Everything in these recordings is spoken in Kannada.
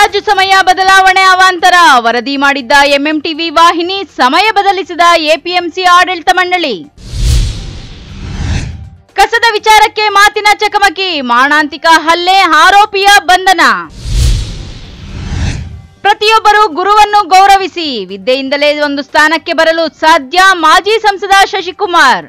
ಹರಾಜು ಸಮಯ ಬದಲಾವಣೆ ಅವಾಂತರ ವರದಿ ಮಾಡಿದ್ದ ಎಂಎಂಟಿವಿ ವಾಹಿನಿ ಸಮಯ ಬದಲಿಸಿದ ಎಪಿಎಂಸಿ ಆಡಳಿತ ಮಂಡಳಿ ಕಸದ ವಿಚಾರಕ್ಕೆ ಮಾತಿನ ಚಕಮಕಿ ಮಾರಣಾಂತಿಕ ಹಲ್ಲೆ ಆರೋಪಿಯ ಬಂಧನ ಪ್ರತಿಯೊಬ್ಬರು ಗುರುವನ್ನು ಗೌರವಿಸಿ ವಿದ್ಯೆಯಿಂದಲೇ ಒಂದು ಸ್ಥಾನಕ್ಕೆ ಬರಲು ಸಾಧ್ಯ ಮಾಜಿ ಸಂಸದ ಶಶಿಕುಮಾರ್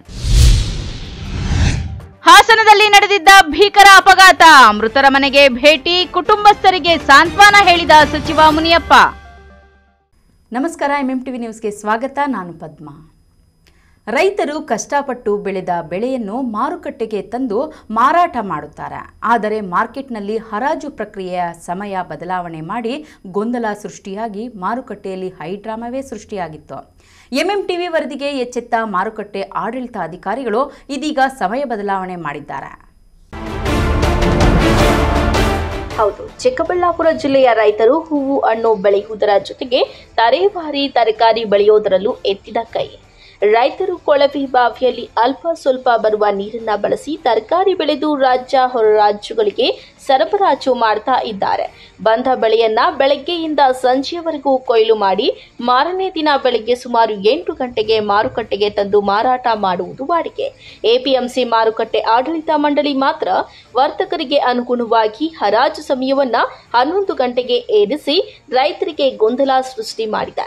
ಹಾಸನದಲ್ಲಿ ನಡೆದಿದ್ದ ಭೀಕರ ಅಪಘಾತ ಮೃತರ ಮನೆಗೆ ಭೇಟಿ ಕುಟುಂಬಸ್ಥರಿಗೆ ಸಾಂತ್ವನ ಹೇಳಿದ ಸಚಿವ ಮುನಿಯಪ್ಪ ನಮಸ್ಕಾರ ಎಂ ಎಂ ಟಿವಿ ನ್ಯೂಸ್ಗೆ ಸ್ವಾಗತ ನಾನು ಪದ್ಮ ರೈತರು ಕಷ್ಟಪಟ್ಟು ಬೆಳೆದ ಬೆಳೆಯನ್ನು ಮಾರುಕಟ್ಟೆಗೆ ತಂದು ಮಾರಾಟ ಮಾಡುತ್ತಾರೆ ಆದರೆ ಮಾರ್ಕೆಟ್ನಲ್ಲಿ ಹರಾಜು ಪ್ರಕ್ರಿಯೆಯ ಸಮಯ ಬದಲಾವಣೆ ಮಾಡಿ ಗೊಂದಲ ಸೃಷ್ಟಿಯಾಗಿ ಮಾರುಕಟ್ಟೆಯಲ್ಲಿ ಹೈಡ್ರಾಮವೇ ಸೃಷ್ಟಿಯಾಗಿತ್ತು ಎಂಎಂ ಟಿವಿ ವರದಿಗೆ ಎಚ್ಚೆತ್ತ ಮಾರುಕಟ್ಟೆ ಆಡಳಿತ ಅಧಿಕಾರಿಗಳು ಇದೀಗ ಸಮಯ ಬದಲಾವಣೆ ಮಾಡಿದ್ದಾರೆ ಹೌದು ಚಿಕ್ಕಬಳ್ಳಾಪುರ ಜಿಲ್ಲೆಯ ರೈತರು ಹೂವು ಹಣ್ಣು ಬೆಳೆಯುವುದರ ಜೊತೆಗೆ ತರೇವಾರಿ ತರಕಾರಿ ಬೆಳೆಯೋದರಲ್ಲೂ ಎತ್ತಿದ ಕೈ ರೈತರು ಕೊಳವೆ ಬಾವಿಯಲ್ಲಿ ಅಲ್ಪ ಸ್ವಲ್ಪ ಬರುವ ನೀರನ್ನ ಬಳಸಿ ತರಕಾರಿ ಬೆಳೆದು ರಾಜ್ಯ ಹೊರ ರಾಜ್ಯಗಳಿಗೆ ಸರಬರಾಜು ಮಾಡ್ತಾ ಇದ್ದಾರೆ ಬಂದ ಬೆಳೆಯನ್ನ ಬೆಳಗ್ಗೆಯಿಂದ ಸಂಜೆಯವರೆಗೂ ಕೊಯ್ಲು ಮಾಡಿ ಮಾರನೇ ದಿನ ಬೆಳಗ್ಗೆ ಸುಮಾರು ಎಂಟು ಗಂಟೆಗೆ ಮಾರುಕಟ್ಟೆಗೆ ತಂದು ಮಾರಾಟ ಮಾಡುವುದು ವಾಡಿಕೆ ಎಪಿಎಂಸಿ ಮಾರುಕಟ್ಟೆ ಆಡಳಿತ ಮಂಡಳಿ ಮಾತ್ರ ವರ್ತಕರಿಗೆ ಅನುಗುಣವಾಗಿ ಹರಾಜು ಸಮಯವನ್ನ ಹನ್ನೊಂದು ಗಂಟೆಗೆ ಏರಿಸಿ ರೈತರಿಗೆ ಗೊಂದಲ ಸೃಷ್ಟಿ ಮಾಡಿದೆ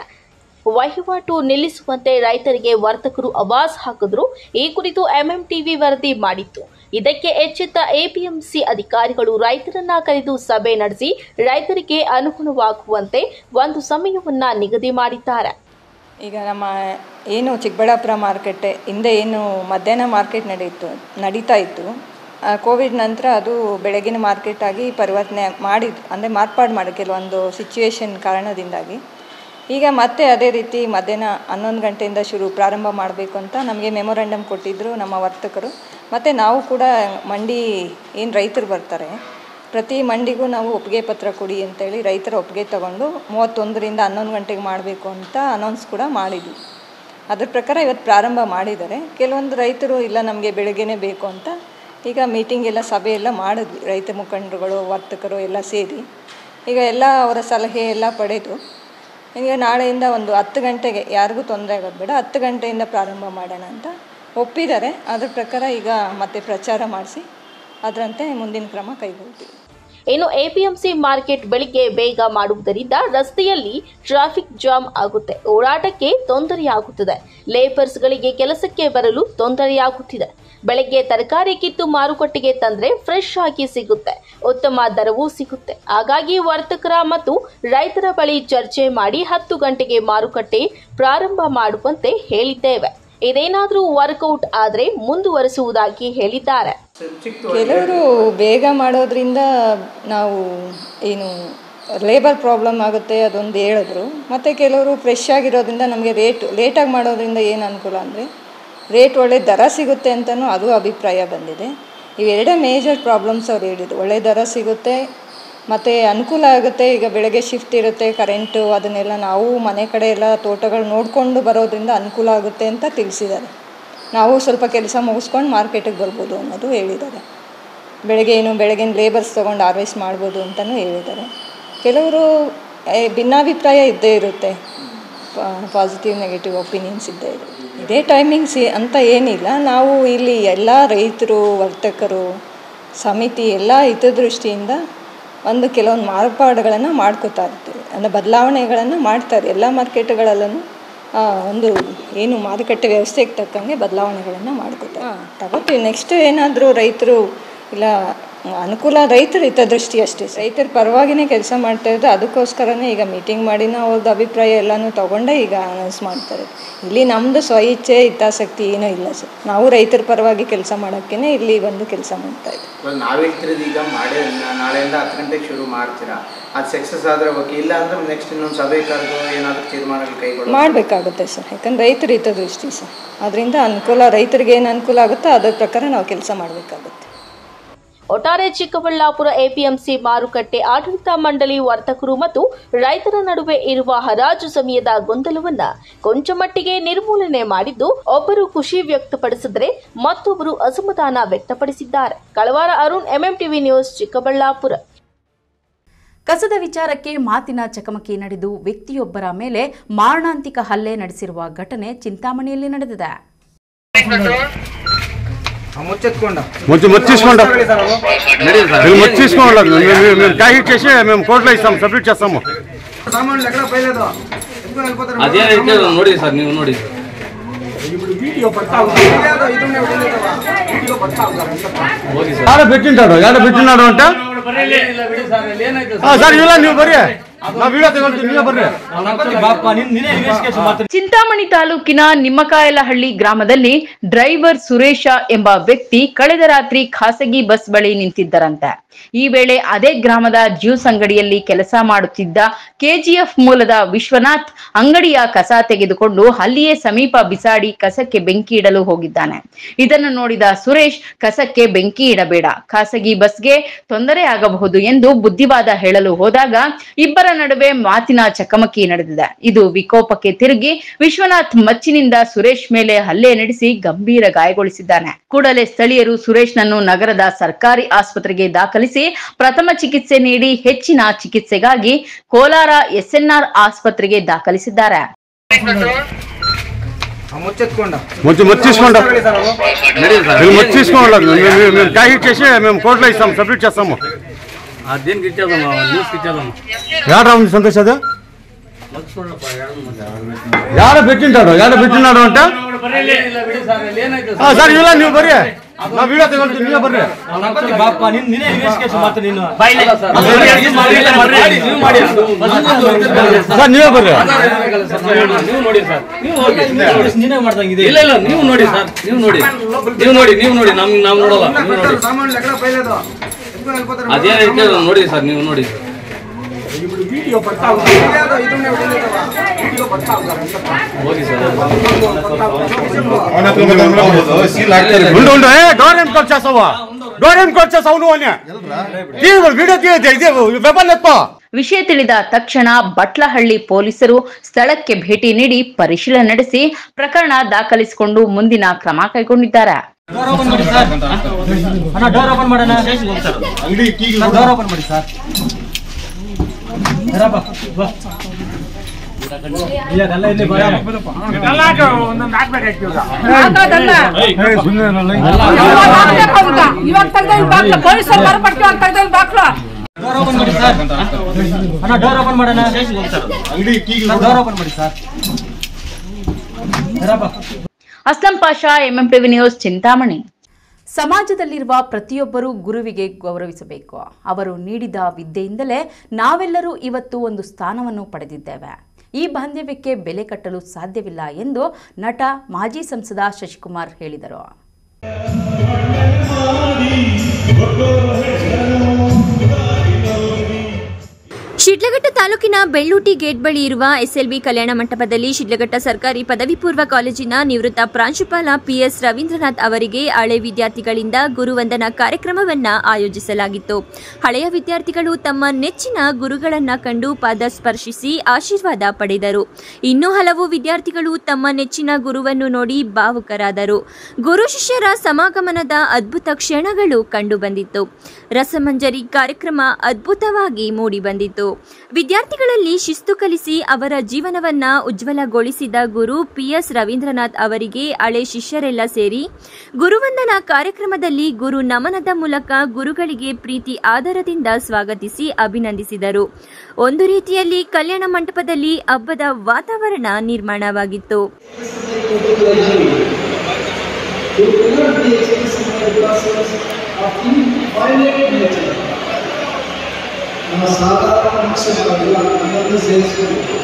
ವಹಿವಾಟು ನಿಲ್ಲಿಸುವಂತೆ ರೈತರಿಗೆ ವರ್ತಕರು ಅವಾಜ್ ಹಾಕಿದ್ರು ಈ ಕುರಿತು ಎಂಎಂಟಿವಿ ವರದಿ ಮಾಡಿತ್ತು ಇದಕ್ಕೆ ಎಚ್ಚೆತ್ತ ಎಪಿಎಂಸಿ ಅಧಿಕಾರಿಗಳು ರೈತರನ್ನ ಕರೆದು ಸಭೆ ನಡೆಸಿ ರೈತರಿಗೆ ಅನುಗುಣವಾಗುವಂತೆ ಒಂದು ಸಮಯವನ್ನ ನಿಗದಿ ಮಾಡಿದ್ದಾರೆ ಈಗ ನಮ್ಮ ಏನು ಚಿಕ್ಕಬಳ್ಳಾಪುರ ಮಾರ್ಕೆಟ್ ಹಿಂದೆ ಏನು ಮಧ್ಯಾಹ್ನ ಮಾರ್ಕೆಟ್ ನಡೆಯಿತು ನಡೀತಾ ಇತ್ತು ಆ, ಕೋವಿಡ್ ನಂತರ ಅದು ಬೆಳಗಿನ ಮಾರ್ಕೆಟ್ ಆಗಿ ಪರಿವರ್ತನೆ ಮಾಡಿದ್ದು ಅಂದರೆ ಮಾರ್ಪಾಡು ಮಾಡಿ ಕೆಲವೊಂದು ಸಿಚುವೇಶನ್ ಕಾರಣದಿಂದಾಗಿ ಈಗ ಮತ್ತೆ ಅದೇ ರೀತಿ ಮಧ್ಯಾಹ್ನ ಹನ್ನೊಂದು ಗಂಟೆಯಿಂದ ಶುರು ಪ್ರಾರಂಭ ಮಾಡಬೇಕು ಅಂತ ನಮಗೆ ಮೆಮೊರಂಡಮ್ ಕೊಟ್ಟಿದ್ದರು ನಮ್ಮ ವರ್ತಕರು ಮತ್ತು ನಾವು ಕೂಡ ಮಂಡಿ ಏನು ರೈತರು ಬರ್ತಾರೆ ಪ್ರತಿ ಮಂಡಿಗೂ ನಾವು ಒಪ್ಪಿಗೆ ಪತ್ರ ಕೊಡಿ ಅಂತೇಳಿ ರೈತರ ಒಪ್ಪಿಗೆ ತಗೊಂಡು ಮೂವತ್ತೊಂದರಿಂದ ಹನ್ನೊಂದು ಗಂಟೆಗೆ ಮಾಡಬೇಕು ಅಂತ ಅನೌನ್ಸ್ ಕೂಡ ಮಾಡಿದ್ವಿ ಅದ್ರ ಪ್ರಕಾರ ಇವತ್ತು ಪ್ರಾರಂಭ ಮಾಡಿದ್ದಾರೆ ಕೆಲವೊಂದು ರೈತರು ಇಲ್ಲ ನಮಗೆ ಬೆಳಗ್ಗೆನೇ ಬೇಕು ಅಂತ ಈಗ ಮೀಟಿಂಗ್ ಎಲ್ಲ ಸಭೆ ಎಲ್ಲ ಮಾಡಿದ್ವಿ ರೈತ ಮುಖಂಡರುಗಳು ವರ್ತಕರು ಎಲ್ಲ ಸೇರಿ ಈಗ ಎಲ್ಲ ಅವರ ಸಲಹೆ ಎಲ್ಲ ಪಡೆದು ಈಗ ನಾಳೆಯಿಂದ ಒಂದು ಹತ್ತು ಗಂಟೆಗೆ ಯಾರಿಗೂ ತೊಂದರೆ ಆಗೋದು ಬೇಡ ಹತ್ತು ಗಂಟೆಯಿಂದ ಪ್ರಾರಂಭ ಮಾಡೋಣ ಅಂತ ಒಪ್ಪಿದ್ದಾರೆ ಅದ್ರ ಪ್ರಕಾರ ಈಗ ಮತ್ತೆ ಪ್ರಚಾರ ಮಾಡಿಸಿ ಅದರಂತೆ ಮುಂದಿನ ಕ್ರಮ ಕೈಗೊಳ್ತೀವಿ ಇನ್ನು ಎಪಿಎಂಸಿ ಮಾರ್ಕೆಟ್ ಬೆಳಿಗ್ಗೆ ಬೇಗ ಮಾಡುವುದರಿಂದ ರಸ್ತೆಯಲ್ಲಿ ಟ್ರಾಫಿಕ್ ಜಾಮ್ ಆಗುತ್ತೆ ಓಡಾಟಕ್ಕೆ ತೊಂದರೆಯಾಗುತ್ತದೆ ಲೇಬರ್ಸ್ಗಳಿಗೆ ಕೆಲಸಕ್ಕೆ ಬರಲು ತೊಂದರೆಯಾಗುತ್ತಿದೆ ಬೆಳಗ್ಗೆ ತರಕಾರಿ ಕಿತ್ತು ಮಾರುಕಟ್ಟೆಗೆ ತಂದ್ರೆ ಫ್ರೆಶ್ ಆಗಿ ಸಿಗುತ್ತೆ ಉತ್ತಮ ದರವೂ ಸಿಗುತ್ತೆ ಹಾಗಾಗಿ ವರ್ತಕರ ಮತ್ತು ರೈತರ ಬಳಿ ಚರ್ಚೆ ಮಾಡಿ ಹತ್ತು ಗಂಟೆಗೆ ಮಾರುಕಟ್ಟೆ ಪ್ರಾರಂಭ ಮಾಡುವಂತೆ ಹೇಳಿದ್ದೇವೆ ಇದೇನಾದರೂ ವರ್ಕೌಟ್ ಆದರೆ ಮುಂದುವರಿಸುವುದಾಗಿ ಹೇಳಿದ್ದಾರೆ ಕೆಲವರು ಬೇಗ ಮಾಡೋದ್ರಿಂದ ನಾವು ಏನು ಲೇಬರ್ ಪ್ರಾಬ್ಲಮ್ ಆಗುತ್ತೆ ಅದೊಂದು ಹೇಳಿದ್ರು ಮತ್ತು ಕೆಲವರು ಫ್ರೆಶ್ ಆಗಿರೋದ್ರಿಂದ ನಮಗೆ ರೇಟ್ ಲೇಟಾಗಿ ಮಾಡೋದ್ರಿಂದ ಏನು ಅನುಕೂಲ ಅಂದರೆ ರೇಟ್ ಒಳ್ಳೆ ದರ ಸಿಗುತ್ತೆ ಅಂತಲೂ ಅದು ಅಭಿಪ್ರಾಯ ಬಂದಿದೆ ಇವೆರಡೇ ಮೇಜರ್ ಪ್ರಾಬ್ಲಮ್ಸ್ ಅವ್ರು ಹೇಳಿದ್ರು ಒಳ್ಳೆ ದರ ಸಿಗುತ್ತೆ ಮತ್ತು ಅನುಕೂಲ ಆಗುತ್ತೆ ಈಗ ಬೆಳಗ್ಗೆ ಶಿಫ್ಟ್ ಇರುತ್ತೆ ಕರೆಂಟು ಅದನ್ನೆಲ್ಲ ನಾವು ಮನೆ ಕಡೆ ಎಲ್ಲ ತೋಟಗಳು ನೋಡಿಕೊಂಡು ಬರೋದ್ರಿಂದ ಅನುಕೂಲ ಆಗುತ್ತೆ ಅಂತ ತಿಳಿಸಿದ್ದಾರೆ ನಾವು ಸ್ವಲ್ಪ ಕೆಲಸ ಮುಗಿಸ್ಕೊಂಡು ಮಾರ್ಕೆಟಿಗೆ ಬರ್ಬೋದು ಅನ್ನೋದು ಹೇಳಿದ್ದಾರೆ ಬೆಳಗ್ಗೆ ಏನು ಬೆಳಗಿನ ಲೇಬರ್ಸ್ ತೊಗೊಂಡು ಹಾರ್ವೆಸ್ಟ್ ಮಾಡ್ಬೋದು ಅಂತಲೂ ಹೇಳಿದ್ದಾರೆ ಕೆಲವರು ಏ, ಭಿನ್ನಾಭಿಪ್ರಾಯ ಇದ್ದೇ ಇರುತ್ತೆ ಪಾಸಿಟಿವ್ ನೆಗೆಟಿವ್ ಒಪಿನಿಯನ್ಸ್ ಇದ್ದೇ ಇರುತ್ತೆ ಇದೇ ಟೈಮಿಂಗ್ಸ್ ಅಂತ ಏನಿಲ್ಲ ನಾವು ಇಲ್ಲಿ ಎಲ್ಲ ರೈತರು ವರ್ತಕರು ಸಮಿತಿ ಎಲ್ಲ ಹಿತದೃಷ್ಟಿಯಿಂದ ಒಂದು ಕೆಲವೊಂದು ಮಾರ್ಪಾಡುಗಳನ್ನು ಮಾಡ್ಕೋತಾ ಇರ್ತೀವಿ ಅಂದರೆ ಬದಲಾವಣೆಗಳನ್ನು ಮಾಡ್ತಾರೆ ಎಲ್ಲ ಮಾರ್ಕೆಟ್ಗಳಲ್ಲೂ ಒಂದು ಏನು ಮಾರುಕಟ್ಟೆ ವ್ಯವಸ್ಥೆಗೆ ತಕ್ಕಂಗೆ ಬದಲಾವಣೆಗಳನ್ನು ಮಾಡ್ಕೋತಾರೆ ತಗೋತೀವಿ ನೆಕ್ಸ್ಟ್ ಏನಾದರೂ ರೈತರು ಇಲ್ಲ ಅನುಕೂಲ ರೈತರ ಹಿತದೃಷ್ಟಿ ಅಷ್ಟೇ ರೈತರ ಪರವಾಗಿನೇ ಕೆಲಸ ಮಾಡ್ತಾ ಇದ್ದು ಅದಕ್ಕೋಸ್ಕರನೇ ಈಗ ಮೀಟಿಂಗ್ ಮಾಡಿನ ಅವ್ರದ್ದು ಅಭಿಪ್ರಾಯ ಎಲ್ಲನೂ ತಗೊಂಡೇ ಈಗ ಅನೌನ್ಸ್ ಮಾಡ್ತಾರೆ ಇಲ್ಲಿ ನಮ್ಮದು ಸ್ವಇಚ್ಛೆ ಹಿತಾಸಕ್ತಿ ಏನೂ ಇಲ್ಲ ಸರ್ ನಾವು ರೈತರ ಪರವಾಗಿ ಕೆಲಸ ಮಾಡೋಕ್ಕೇ ಇಲ್ಲಿ ಬಂದು ಕೆಲಸ ಮಾಡ್ತಾ ಇದ್ದೀವಿ ಇವಾಗ ನಾವು ಹೇಳ್ತಿರೋದು ಈಗ ಮಾಡಿ ನಾ- ನಾಳೆಯಿಂದ ಹತ್ತು ಗಂಟೆಗೆ ಶುರು ಮಾಡ್ತೀರಾ ಅದು ಸಕ್ಸಸ್ ಆದರೆ ಓಕೆ ಇಲ್ಲ ಅಂದ್ರೆ ನೆಕ್ಸ್ಟ್ ಇನ್ನೊಂದು ಸಭೆ ಕರೆದು ಏನಾದರೂ ತೀರ್ಮಾನಗಳು ಕೈಗೊಳ್ಳಿ ಮಾಡಬೇಕಾಗುತ್ತೆ ಸರ್ ಯಾಕಂದ್ರೆ ರೈತರ ಹಿತದೃಷ್ಟಿ ಸರ್ ಅದರಿಂದ ಅನುಕೂಲ ರೈತರಿಗೆ ಏನು ಅನುಕೂಲ ಆಗುತ್ತೋ ಅದರ ಪ್ರಕಾರ ನಾವು ಕೆಲಸ ಮಾಡಬೇಕಾಗುತ್ತೆ ಒಟ್ಟಾರೆ ಚಿಕ್ಕಬಳ್ಳಾಪುರ ಎಪಿಎಂಸಿ ಮಾರುಕಟ್ಟೆ ಆಡಳಿತ ಮಂಡಳಿ ವರ್ತಕರು ಮತ್ತು ರೈತರ ನಡುವೆ ಇರುವ ಹರಾಜು ಸಮಯದ ಗೊಂದಲವನ್ನ ಕೊಂಚ ಮಟ್ಟಿಗೆ ನಿರ್ಮೂಲನೆ ಮಾಡಿದ್ದು ಒಬ್ಬರು ಖುಷಿ ವ್ಯಕ್ತಪಡಿಸಿದರೆ ಮತ್ತೊಬ್ಬರು ಅಸಮಾಧಾನ ವ್ಯಕ್ತಪಡಿಸಿದ್ದಾರೆ ಕಳವಾರ ಅರುಣ್ ಎಂಎಂಟಿವಿ ನ್ಯೂಸ್ ಚಿಕ್ಕಬಳ್ಳಾಪುರ ಕಸದ ವಿಚಾರಕ್ಕೆ ಮಾತಿನ ಚಕಮಕಿ ನಡೆದು ವ್ಯಕ್ತಿಯೊಬ್ಬರ ಮೇಲೆ ಮಾರಣಾಂತಿಕ ಹಲ್ಲೆ ನಡೆಸಿರುವ ಘಟನೆ ಚಿಂತಾಮಣಿಯಲ್ಲಿ ನಡೆದಿದೆ ముచ్చెత్తుకోండి మొత్తం మొత్తం తీసుకోండి మీరు మొత్తం తీసుకోండి మేము- మేము- మేము క్యాష్ చేసి మేము కోర్టులో ఇస్తాం సబ్మిట్ చేస్తాము సామాన్లు ఎక్కడ పోయలేదు ఎందుకు వెళ్ళిపోతారు ಅದೇನೈತೆ ನೋಡಿ ಸರ್ ನೀವು ನೋಡಿ లేదు, ఇదున్నే ఉండేదవ్వ. వీడియో ಬರ್ತಾ ಉಂಟಲ್ಲ, ಎಂತಪ್ಪ? ಹೋಗಿ ಸರ್ ಯಾರ పెట్టింటాడు ಯಾರ పెట్టినాడు అంటే ఆ, సార్ ಇಲ್ಲ ನೀವು ಬರ್ರಿ ನಾವು ವಿಡಿಯೋ ತಗೊಳ್ತೀವಿ ನೀವೇ ಬರ್ರಿ ಚಿಂತಾಮಣಿ ತಾಲೂಕಿನ ನಿಮ್ಮಕಾಯಲಹಳ್ಳಿ ಗ್ರಾಮದಲ್ಲಿ ಡ್ರೈವರ್ ಸುರೇಶ ಎಂಬ ವ್ಯಕ್ತಿ ಕಳೆದ ರಾತ್ರಿ ಖಾಸಗಿ ಬಸ್ ಬಳಿ ನಿಂತಿದ್ದರಂತೆ ಈ ವೇಳೆ ಅದೇ ಗ್ರಾಮದ ಜ್ಯೂಸ್ ಅಂಗಡಿಯಲ್ಲಿ ಕೆಲಸ ಮಾಡುತ್ತಿದ್ದ ಕೆಜಿಎಫ್ ಮೂಲದ ವಿಶ್ವನಾಥ್ ಅಂಗಡಿಯ ಕಸ ತೆಗೆದುಕೊಂಡು ಅಲ್ಲಿಯೇ ಸಮೀಪ ಬಿಸಾಡಿ ಕಸಕ್ಕೆ ಬೆಂಕಿ ಇಡಲು ಹೋಗಿದ್ದಾನೆ ಇದನ್ನು ನೋಡಿದ ಸುರೇಶ್ ಕಸಕ್ಕೆ ಬೆಂಕಿ ಇಡಬೇಡ ಖಾಸಗಿ ಬಸ್ಗೆ ತೊಂದರೆ ಆಗಬಹುದು ಎಂದು ಬುದ್ಧಿವಾದ ಹೇಳಲು ಹೋದಾಗ ಇಬ್ಬರ ನಡುವೆ ಮಾತಿನ ಚಕಮಕಿ ನಡೆದಿದೆ ಇದು ವಿಕೋಪಕ್ಕೆ ತಿರುಗಿ ವಿಶ್ವನಾಥ್ ಮಚ್ಚಿನಿಂದ ಸುರೇಶ್ ಮೇಲೆ ಹಲ್ಲೆ ನಡೆಸಿ ಗಂಭೀರ ಗಾಯಗೊಳಿಸಿದ್ದಾನೆ ಕೂಡಲೇ ಸ್ಥಳೀಯರು ಸುರೇಶ್ನನ್ನು ನಗರದ ಸರ್ಕಾರಿ ಆಸ್ಪತ್ರೆಗೆ ದಾಖಲಿಸಿ ಪ್ರಥಮ ಚಿಕಿತ್ಸೆ ನೀಡಿ ಹೆಚ್ಚಿನ ಚಿಕಿತ್ಸೆಗಾಗಿ ಕೋಲಾರ ಎಸ್ಎನ್ಆರ್ ಆಸ್ಪತ್ರೆಗೆ ದಾಖಲಿಸಿದ್ದಾರೆ ఆ ముచ్చెత్తుకోండి మొత్తం మొత్తం తీసుకోండి ನಡೀರಿ ಸರ್ మీరు మొత్తం తీసుకోండి మేము- మేము- మేము క్యాష్ చేసి మేము కోర్టులో ఇస్తాం సబ్మిట్ చేస్తాము ಅದೇನು ಕಿಚ್ಚದಮ್ಮ ನ್ಯೂಸ್ ಕಿಚ್ಚದಮ್ಮ ಯಾರ ఉంది సంతోష్ అది ಲಕ್ಷ್ಮಣಪ್ಪ ಎರಡು ಮಂದಿ ಯಾರ పెట్టింటాడు ಯಾರ పెట్టినాడు అంటే ಇಲ್ಲ ಬಿಡಿ ಸರ್ ಅಲ್ಲಿ ಏನಾಯ್ತು ಆ, ಸರ್ ಇಲ್ಲ ನೀವು ಬರ್ರಿ ನಾವು ವಿಡಿಯೋ ತಗೊಳ್ತೀವಿ ನೀವೇ ಬರ್ರಿ ಅಲ್ಲ ಸರ್ ಮಾಡಿ, ನೀವು ಮಾಡಿ ಸರ್ ನೀವೇ ಬರ್ರಿ ನೀವು ನೋಡಿ ಸರ್ ನೀವು ಹೋಗಿ ಇಲ್ಲ ಇಲ್ಲ ನೀವು ನೋಡಿ ಸರ್ ನೀವು ನೋಡಿ ನೀವು ನೋಡಿ ನೀವು ನೋಡಿ ನಮ್ ನಾವು ನೋಡಲ್ಲ ನೀವು ನೋಡಿ సామాన్లు ఎక్కడ పోయలేదు ఎందుకు వెళ్ళిపోతారు ಅದೇನೈತೆ ನೋಡಿ ಸರ್ ನೀವು ನೋಡಿ లేదు, ఇదున్నే ఉండేదవ్వ. వీడియో ಬರ್ತಾ ಉಂಟಲ್ಲ, ಎಂತಪ್ಪ? ಹೋಗಿ ಸರ್ ఉండు ఉండు ఏ డోర్ ఏం కోట్ చేస్తావా డోర్ ఏం కోట్ చేస్తావు నువ్వు అని తీయ వీడియో తీయ ఇది వెపన్ ఎత్తుకో ವಿಷಯ ತಿಳಿದ ತಕ್ಷಣ ಬಟ್ಲಹಳ್ಳಿ ಪೊಲೀಸರು ಸ್ಥಳಕ್ಕೆ ಭೇಟಿ ನೀಡಿ ಪರಿಶೀಲನೆ ನಡೆಸಿ ಪ್ರಕರಣ ದಾಖಲಿಸಿಕೊಂಡು ಮುಂದಿನ ಕ್ರಮ ಕೈಗೊಂಡಿದ್ದಾರೆ ಇವಾಗ ತೆಗ್ದಲ್ಲಿ ಬಾಕ್ಲ ಪೊಲೀಸರು ಮರುಪಟ್ಟು ಅಂತ ತೆಗ್ದಲ್ಲಿ ಬಾಕ್ಲ Aslam Pasha MM TV news Chintamani ಸಮಾಜದಲ್ಲಿರುವ ಪ್ರತಿಯೊಬ್ಬರೂ ಗುರುವಿಗೆ ಗೌರವಿಸಬೇಕು ಅವರು ನೀಡಿದ ವಿದ್ಯೆಯಿಂದಲೇ ನಾವೆಲ್ಲರೂ ಇವತ್ತು ಒಂದು ಸ್ಥಾನವನ್ನು ಪಡೆದಿದ್ದೇವೆ ಈ ಬಾಂಧವ್ಯಕ್ಕೆ ಬೆಲೆ ಕಟ್ಟಲು ಸಾಧ್ಯವಿಲ್ಲ ಎಂದು ನಟ ಮಾಜಿ ಸಂಸದ ಶಶಿಕುಮಾರ್ ಹೇಳಿದರು ಶಿಡ್ಲಘಟ್ಟ ತಾಲೂಕಿನ ಬೆಳ್ಳೂಟಿ ಗೇಟ್ ಬಳಿ ಇರುವ ಎಸ್ಎಲ್ವಿ ಕಲ್ಯಾಣ ಮಂಟಪದಲ್ಲಿ ಶಿಡ್ಲಘಟ್ಟ ಸರ್ಕಾರಿ ಪದವಿ ಪೂರ್ವ ಕಾಲೇಜಿನ ನಿವೃತ್ತ ಪ್ರಾಂಶುಪಾಲ ಪಿಎಸ್ ರವೀಂದ್ರನಾಥ್ ಅವರಿಗೆ ಹಳೆ ವಿದ್ಯಾರ್ಥಿಗಳಿಂದ ಗುರುವಂದನಾ ಕಾರ್ಯಕ್ರಮವನ್ನ ಆಯೋಜಿಸಲಾಗಿತ್ತು ಹಳೆಯ ವಿದ್ಯಾರ್ಥಿಗಳು ತಮ್ಮ ನೆಚ್ಚಿನ ಗುರುಗಳನ್ನ ಕಂಡು ಪಾದ ಸ್ಪರ್ಶಿಸಿ ಆಶೀರ್ವಾದ ಪಡೆದರು ಇನ್ನೂ ಹಲವು ವಿದ್ಯಾರ್ಥಿಗಳು ತಮ್ಮ ನೆಚ್ಚಿನ ಗುರುವನ್ನು ನೋಡಿ ಭಾವುಕರಾದರು ಗುರು ಶಿಷ್ಯರ ಸಮಾಗಮನದ ಅದ್ಭುತ ಕ್ಷಣಗಳು ಕಂಡುಬಂದಿತ್ತು ರಸಮಂಜರಿ ಕಾರ್ಯಕ್ರಮ ಅದ್ಭುತವಾಗಿ ಮೂಡಿಬಂದಿತು ವಿದ್ಯಾರ್ಥಿಗಳಲ್ಲಿ ಶಿಸ್ತು ಕಲಿಸಿ ಅವರ ಜೀವನವನ್ನ ಉಜ್ವಲಗೊಳಿಸಿದ ಗುರು ಪಿಎಸ್ ರವೀಂದ್ರನಾಥ್ ಅವರಿಗೆ ಹಳೆ ಶಿಷ್ಯರೆಲ್ಲ ಸೇರಿ ಗುರುವಂದನಾ ಕಾರ್ಯಕ್ರಮದಲ್ಲಿ ಗುರು ನಮನದ ಮೂಲಕ ಗುರುಗಳಿಗೆ ಪ್ರೀತಿ ಆದರದಿಂದ ಸ್ವಾಗತಿಸಿ ಅಭಿನಂದಿಸಿದರು ಒಂದು ರೀತಿಯಲ್ಲಿ ಕಲ್ಯಾಣ ಮಂಟಪದಲ್ಲಿ ಹಬ್ಬದ ವಾತಾವರಣ ನಿರ್ಮಾಣವಾಗಿತ್ತು ನಮ್ಮ ಸಾಧಾರಣ ಮನುಷ್ಯರಾಗಿಲ್ಲ ನಮ್ಮನ್ನು ಸೇರಿಸಬೇಕು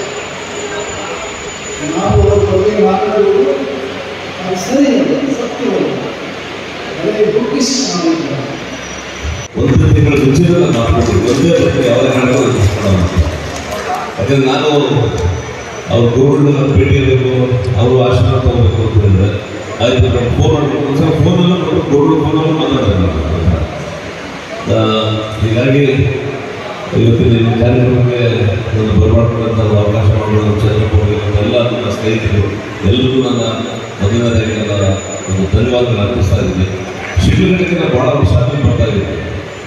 ನಾವು ಅವ್ರ ಬಗ್ಗೆ ಮಾತಾಡುವುದು ಅದು ಸರಿ ಸತ್ಯವನ್ನು ಅದೇ ಬುಕ್ಕಿಸ್ ಮಾಡಿದ್ದಾರೆ ಒಂದು ತಿಂಗಳ ಮುಂಚೆ ನಾನು ಒಂದೇ ಬಗ್ಗೆ ಯಾವ ಯಾಕಂದ್ರೆ ನಾನು ಅವ್ರ ಗುರುಗಳನ್ನ ಭೇಟಿಯಾಗಬೇಕು ಅವರು ಆಶೀರ್ವಾದ ತಗೋಬೇಕು ಅಂತ ಹೇಳಿದ್ರೆ ಆಯ್ತು ನಾನು ಫೋನ್ ಮಾಡಬೇಕು ಒಂದ್ಸಲ ಫೋನಲ್ಲೂ ಮತ್ತು ಗುರುಗಳು ಫೋನಲ್ಲೂ ಮಾತಾಡ್ತಾರೆ ಆ, ಹೀಗಾಗಿ ಇವತ್ತಿನ ಈ ಕಾರ್ಯಕ್ರಮಕ್ಕೆ ಒಂದು ಬರಮಾಡ್ಕೊಂಡಂಥ ಅವಕಾಶ ಮಾಡಿರೋ ಚಂದ್ರಪೌಳಿ ಎಲ್ಲ ನನ್ನ ಸ್ನೇಹಿತರು ಎಲ್ಲರಿಗೂ ನನ್ನ ಮೊದಲನೇದಾಗಿ ನನ್ನ ಒಂದು ಧನ್ಯವಾದಗಳು ಅರ್ಪಿಸ್ತಾ ಇದ್ದೀನಿ ಶಿಕ್ಷಕರಿಗೆ ನಾನು ಭಾಳ ವರ್ಷ ಬರ್ತಾ ಇದ್ದೀನಿ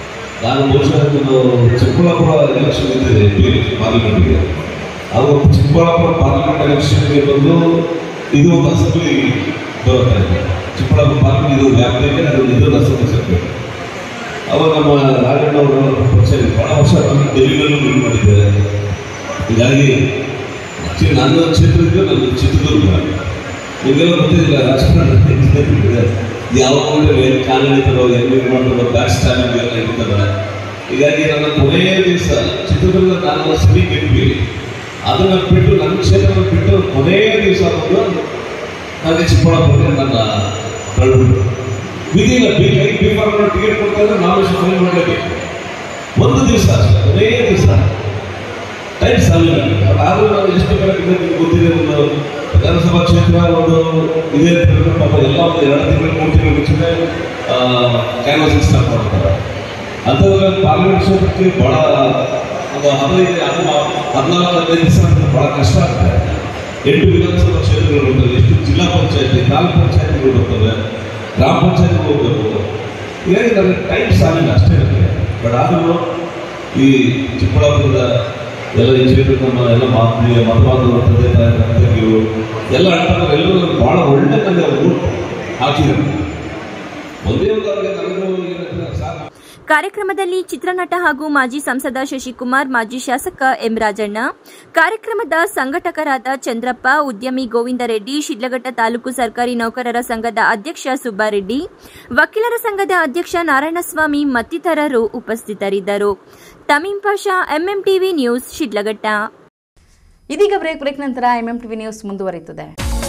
ನಾನು ಬಹುಶಃ ನಾನು ಚಿಕ್ಕಬಳ್ಳಾಪುರ ಎಲೆಕ್ಷನ್ ಇದ್ದಿದೆ ಪಾರ್ಲಿಮೆಂಟ್ಗೆ ಅದು ಚಿಕ್ಕಬಳ್ಳಾಪುರ ಪಾರ್ಲಿಮೆಂಟ್ ಎಲೆಕ್ಷನ್ಗೆ ಬಂದು ಇದು ಒಂದು ಅಸೆಂಬ್ಲಿ ಬರುತ್ತಾ ಇದೆ ಚಿಕ್ಕಬಳ್ಳಾಪುರ ಪಾರ್ಲಿಮೆಂಟ್ ಇದು ವ್ಯಾಪ್ತಿಗೆ ಅದು ಇದೊಂದು ಅಸೆಂಬ್ಲಿ ಸೆಕ್ರೆಟರಿ ಅವಾಗ ನಮ್ಮ ರಾಜಣ್ಣ ಅವರು ಪರಿಚಯ ಇದೆ. ಬಹಳ ವರ್ಷ ನಾನು ಡೆಲ್ಲಿನಲ್ಲೂ ಮೀಟ್ ಮಾಡಿದ್ದಾರೆ ಹೀಗಾಗಿ ಆಕ್ಚುಲಿ ನನ್ನ ಕ್ಷೇತ್ರದಿಂದ ನನ್ನ ಚಿತ್ರದುರ್ಗ ನಿಮಗೆಲ್ಲ ಗೊತ್ತಿಲ್ಲ ರಾಜಕಾರಣ ಯಾವ ಊರಲ್ಲಿ ಕಾನೂನಿತರೋ ಎಲ್ಲಿ ಮಾಡ್ತಾರೋ ಬ್ಯಾಕ್ ಸ್ಟ್ಯಾಂಡ್ ಎಲ್ಲ ಇರ್ತದೆ ಹೀಗಾಗಿ ನನ್ನ ಕೊನೆಯ ದಿವಸ ಚಿತ್ರದುರ್ಗ ನಾನು ಸರಿ ಗೆದ್ವಿ ಅದನ್ನು ಬಿಟ್ಟು ನನ್ನ ಕ್ಷೇತ್ರವನ್ನು ಬಿಟ್ಟು ಕೊನೆಯ ದಿವಸ ಬಂದು ನನಗೆ ಚಿಕ್ಕಬಳ್ಳಾಪುರಕ್ಕೆ ನನ್ನ ಕಳ್ಬಿಟ್ಟು ವಿಧಿಲ್ಲ ಬಿ ಬಿ ಫಾರ್ಮ್ ಟಿಕೆಟ್ ಕೊಡ್ತಾರೆ ನಾವು ಫೈಲ್ ಮಾಡಲೇಬೇಕು ಒಂದು ದಿವಸ ಅಷ್ಟೇ ಕೊನೆಯ ದಿವಸ ಟೈಮ್ ಸಾಲಿಲ್ಲ ಅದಾದ್ರೂ ನಾನು ಎಷ್ಟು ಕರೆಕ್ಟ್ ನಿಮ್ಗೆ ಗೊತ್ತಿದೆ ಒಂದು ವಿಧಾನಸಭಾ ಕ್ಷೇತ್ರ ಒಂದು ಇದೆ ಅಂತ ಹೇಳಿದ್ರೆ ಪಾಪ ಎಲ್ಲ ಒಂದು ಎರಡು ತಿಂಗಳು ಮೂರು ತಿಂಗಳು ಮುಂಚೆನೆ ಕ್ಯಾನ್ವಾಸಿಂಗ್ ಸ್ಟಾರ್ಟ್ ಮಾಡ್ತಾರೆ ಅಂಥದ್ರಲ್ಲಿ ಪಾರ್ಲಿಮೆಂಟ್ ಕ್ಷೇತ್ರಕ್ಕೆ ಭಾಳ ಒಂದು ಹದಿನೈದು ಹದಿನಾಲ್ಕು ಹದಿನೈದು ದಿವಸ ಅಂತ ಭಾಳ ಕಷ್ಟ ಆಗ್ತದೆ ಎಂಟು ವಿಧಾನಸಭಾ ಕ್ಷೇತ್ರಗಳು ಬರ್ತವೆ ಎಷ್ಟು ಜಿಲ್ಲಾ ಪಂಚಾಯತಿ ತಾಲೂಕು ಪಂಚಾಯತಿಗಳು ಬರ್ತವೆ ಗ್ರಾಮ ಪಂಚಾಯತಿಗಳು ಹೋಗ್ಬೇಕು ಹೀಗಾಗಿ ನನಗೆ ಟೈಮ್ ಸಾಲಿಲ್ಲ ಅಷ್ಟೇ ನನಗೆ ಬಟ್ ಆದರೂ ಈ ಚಿಕ್ಕಬಳ್ಳಾಪುರದ ಎಲ್ಲ ಈ ಕ್ಷೇತ್ರದ ನಮ್ಮ ಎಲ್ಲ ಮಾತೃ ಮತವಾದವರು ತಂದೆ ತಾಯಿ ತಂದೆಯರು ಎಲ್ಲ ಅಣ್ಣ ಎಲ್ಲರೂ ಭಾಳ ಒಳ್ಳೆ ನನಗೆ ಅವರು ಹಾಕಿದ್ರು ಒಂದೇ ಒಂದು ಅವ್ರಿಗೆ ನನಗೂ ಏನಂದ್ರೆ ಸಾಕು ಕಾರ್ಯಕ್ರಮದಲ್ಲಿ ಚಿತ್ರನಟ ಹಾಗೂ ಮಾಜಿ ಸಂಸದ ಶಶಿಕುಮಾರ್ ಮಾಜಿ ಶಾಸಕ ಎಂ ರಾಜಣ್ಣ ಕಾರ್ಯಕ್ರಮದ ಸಂಘಟಕರಾದ ಚಂದ್ರಪ್ಪ ಉದ್ಯಮಿ ಗೋವಿಂದ ರೆಡ್ಡಿ ಶಿಡ್ಲಘಟ್ಟ ತಾಲೂಕು ಸರ್ಕಾರಿ ನೌಕರರ ಸಂಘದ ಅಧ್ಯಕ್ಷ ಸುಬ್ಬಾರೆಡ್ಡಿ ವಕೀಲರ ಸಂಘದ ಅಧ್ಯಕ್ಷ ನಾರಾಯಣಸ್ವಾಮಿ ಮತ್ತಿತರರು ಉಪಸ್ಥಿತರಿದ್ದರು ತಮೀಂ ಪಾಷಾ ಎಂಎಂಟಿವಿ ನ್ಯೂಸ್ ಶಿಡ್ಲಘಟ್ಟ ಇದೀಗ ಬ್ರೇಕ್ ಬ್ರೇಕ್ ನಂತರ ಎಂಎಂ ಟಿವಿ ನ್ಯೂಸ್ ಮುಂದುವರಿಯುತ್ತದೆ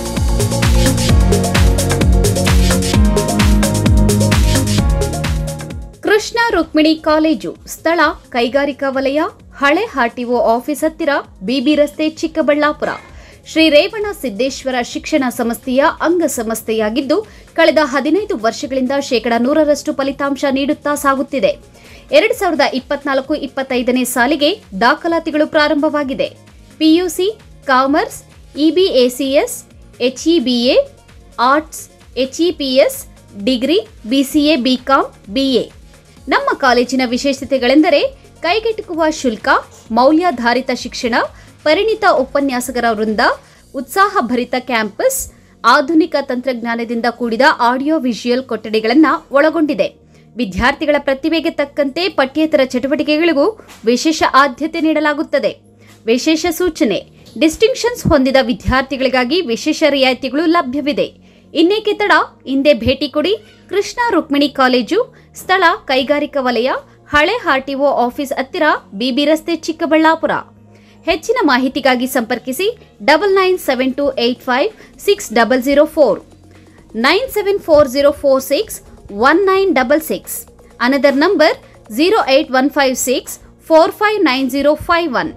ಕೃಷ್ಣ ರುಕ್ಮಿಣಿ ಕಾಲೇಜು ಸ್ಥಳ ಕೈಗಾರಿಕಾ ವಲಯ ಹಳೆ ಆರ್ಟಿಒ ಆಫೀಸ್ ಹತ್ತಿರ ಬಿಬಿ ರಸ್ತೆ ಚಿಕ್ಕಬಳ್ಳಾಪುರ ಶ್ರೀ ರೇವಣ ಸಿದ್ದೇಶ್ವರ ಶಿಕ್ಷಣ ಸಂಸ್ಥೆಯ ಅಂಗಸಂಸ್ಥೆಯಾಗಿದ್ದು ಕಳೆದ ಹದಿನೈದು ವರ್ಷಗಳಿಂದ ಶೇಕಡಾ ನೂರರಷ್ಟು ಫಲಿತಾಂಶ ನೀಡುತ್ತಾ ಸಾಗುತ್ತಿದೆ ಎರಡು ಸಾವಿರದ ಇಪ್ಪತ್ನಾಲ್ಕು ಇಪ್ಪತ್ತೈದನೇ ಸಾಲಿಗೆ ದಾಖಲಾತಿಗಳು ಪ್ರಾರಂಭವಾಗಿದೆ PUC commerce EBACS HEBA arts HEPS degree BCA BCom BA ನಮ್ಮ ಕಾಲೇಜಿನ ವಿಶೇಷತೆಗಳೆಂದರೆ ಕೈಗೆಟುಕುವ ಶುಲ್ಕ ಮೌಲ್ಯಾಧಾರಿತ ಶಿಕ್ಷಣ ಪರಿಣಿತ ಉಪನ್ಯಾಸಕರ ವೃಂದ ಉತ್ಸಾಹಭರಿತ ಕ್ಯಾಂಪಸ್ ಆಧುನಿಕ ತಂತ್ರಜ್ಞಾನದಿಂದ ಕೂಡಿದ ಆಡಿಯೋ ವಿಜುಯಲ್ ಕೊಠಡಿಗಳನ್ನು ಒಳಗೊಂಡಿದೆ ವಿದ್ಯಾರ್ಥಿಗಳ ಪ್ರತಿಭೆಗೆ ತಕ್ಕಂತೆ ಪಠ್ಯೇತರ ಚಟುವಟಿಕೆಗಳಿಗೂ ವಿಶೇಷ ಆದ್ಯತೆ ನೀಡಲಾಗುತ್ತದೆ ವಿಶೇಷ ಸೂಚನೆ ಡಿಸ್ಟಿಂಕ್ಷನ್ಸ್ ಹೊಂದಿದ ವಿದ್ಯಾರ್ಥಿಗಳಿಗಾಗಿ ವಿಶೇಷ ರಿಯಾಯಿತಿಗಳು ಲಭ್ಯವಿದೆ ಇನ್ನೇಕೆ ತಡ ಹಿಂದೆ ಭೇಟಿ ಕೊಡಿ ಕೃಷ್ಣ ರುಕ್ಮಿಣಿ ಕಾಲೇಜು ಸ್ಥಳ ಕೈಗಾರಿಕಾ ವಲಯ ಹಳೆ ಆರ್ಟಿಒ ಆಫೀಸ್ ಹತ್ತಿರ ಬಿಬಿ ರಸ್ತೆ ಚಿಕ್ಕಬಳ್ಳಾಪುರ ಹೆಚ್ಚಿನ ಮಾಹಿತಿಗಾಗಿ ಸಂಪರ್ಕಿಸಿ double nine seven two eight five six double zero four nine seven four zero four six one nine double six another number zero eight one five six four five nine zero five one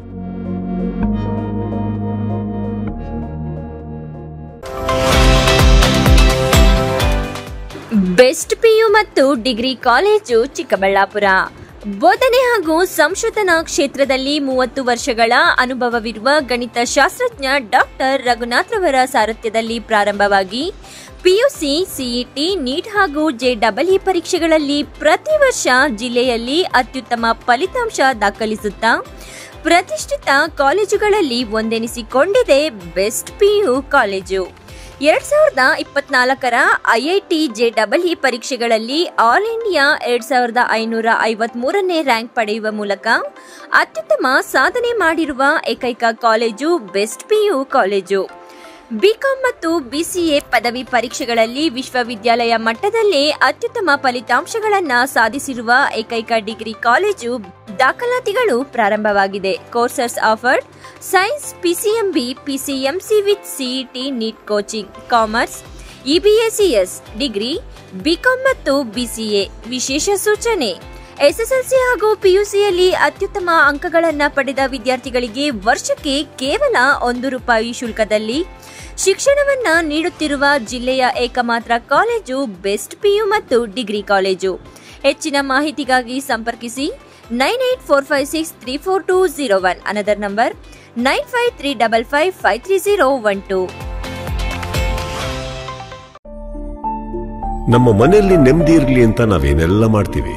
best PU ಮತ್ತು ಡಿಗ್ರಿ ಕಾಲೇಜು ಚಿಕ್ಕಬಳ್ಳಾಪುರ ಬೋಧನೆ ಹಾಗೂ ಸಂಶೋಧನಾ ಕ್ಷೇತ್ರದಲ್ಲಿ ಮೂವತ್ತು ವರ್ಷಗಳ ಅನುಭವವಿರುವ ಗಣಿತ ಶಾಸ್ತ್ರಜ್ಞ ಡಾಕ್ಟರ್ ರಘುನಾಥ್ ರವರ ಸಾರಥ್ಯದಲ್ಲಿ ಪ್ರಾರಂಭವಾಗಿ ಪಿಯುಸಿ ಸಿಇಟಿ ನೀಟ್ ಹಾಗೂ ಜೆಡಬ್ಲ್ಇ ಪರೀಕ್ಷೆಗಳಲ್ಲಿ ಪ್ರತಿ ವರ್ಷ ಜಿಲ್ಲೆಯಲ್ಲಿ ಅತ್ಯುತ್ತಮ ಫಲಿತಾಂಶ ದಾಖಲಿಸುತ್ತಾ ಪ್ರತಿಷ್ಠಿತ ಕಾಲೇಜುಗಳಲ್ಲಿ ಒಂದೆನಿಸಿಕೊಂಡಿದೆ ಬೆಸ್ಟ್ ಪಿಯು ಕಾಲೇಜು ಎರಡ್ ಸಾವಿರದ ಇಪ್ಪತ್ನಾಲ್ಕರ ಐಐಟಿ ಜೆಡಬ್ಲ್ಇ ಪರೀಕ್ಷೆಗಳಲ್ಲಿ ಆಲ್ ಇಂಡಿಯಾ ಎರಡ್ ಸಾವಿರದ ಐನೂರ ಐವತ್ಮೂರನೇ ರ್ಯಾಂಕ್ ಪಡೆಯುವ ಮೂಲಕ ಅತ್ಯುತ್ತಮ ಸಾಧನೆ ಮಾಡಿರುವ ಏಕೈಕ college best PU college BCom ಮತ್ತು ಬಿಸಿಎ ಪದವಿ ಪರೀಕ್ಷೆಗಳಲ್ಲಿ ವಿಶ್ವವಿದ್ಯಾಲಯ ಮಟ್ಟದಲ್ಲೇ ಅತ್ಯುತ್ತಮ ಫಲಿತಾಂಶಗಳನ್ನು ಸಾಧಿಸಿರುವ ಏಕೈಕ ಡಿಗ್ರಿ ಕಾಲೇಜು ದಾಖಲಾತಿಗಳು ಪ್ರಾರಂಭವಾಗಿದೆ courses offered science PCMB PCMC with CET NEET coaching commerce EBACS degree BCom ಮತ್ತು ಬಿಸಿಎ ವಿಶೇಷ ಸೂಚನೆ ಎಸ್ಎಸ್ಎಲ್ಸಿ ಹಾಗೂ ಪಿಯುಸಿಯಲ್ಲಿ ಅತ್ಯುತ್ತಮ ಅಂಕಗಳನ್ನು ಪಡೆದ ವಿದ್ಯಾರ್ಥಿಗಳಿಗೆ ವರ್ಷಕ್ಕೆ ಕೇವಲ ಒಂದು ರೂಪಾಯಿ ಶುಲ್ಕದಲ್ಲಿ ಶಿಕ್ಷಣವನ್ನ ನೀಡುತ್ತಿರುವ ಜಿಲ್ಲೆಯ ಏಕಮಾತ್ರ ಕಾಲೇಜು ಬೆಸ್ಟ್ ಪಿಯು ಮತ್ತು ಡಿಗ್ರಿ ಕಾಲೇಜು ಹೆಚ್ಚಿನ ಮಾಹಿತಿಗಾಗಿ ಸಂಪರ್ಕಿಸಿ nine eight four five six three four two zero one another number nine five three double five five three zero one two ನಮ್ಮ ಮನೆಯಲ್ಲಿ ನೆಮ್ಮದಿ ಇರಲಿ ಅಂತ ನಾವೇನೆಲ್ಲ ಮಾಡ್ತೀವಿ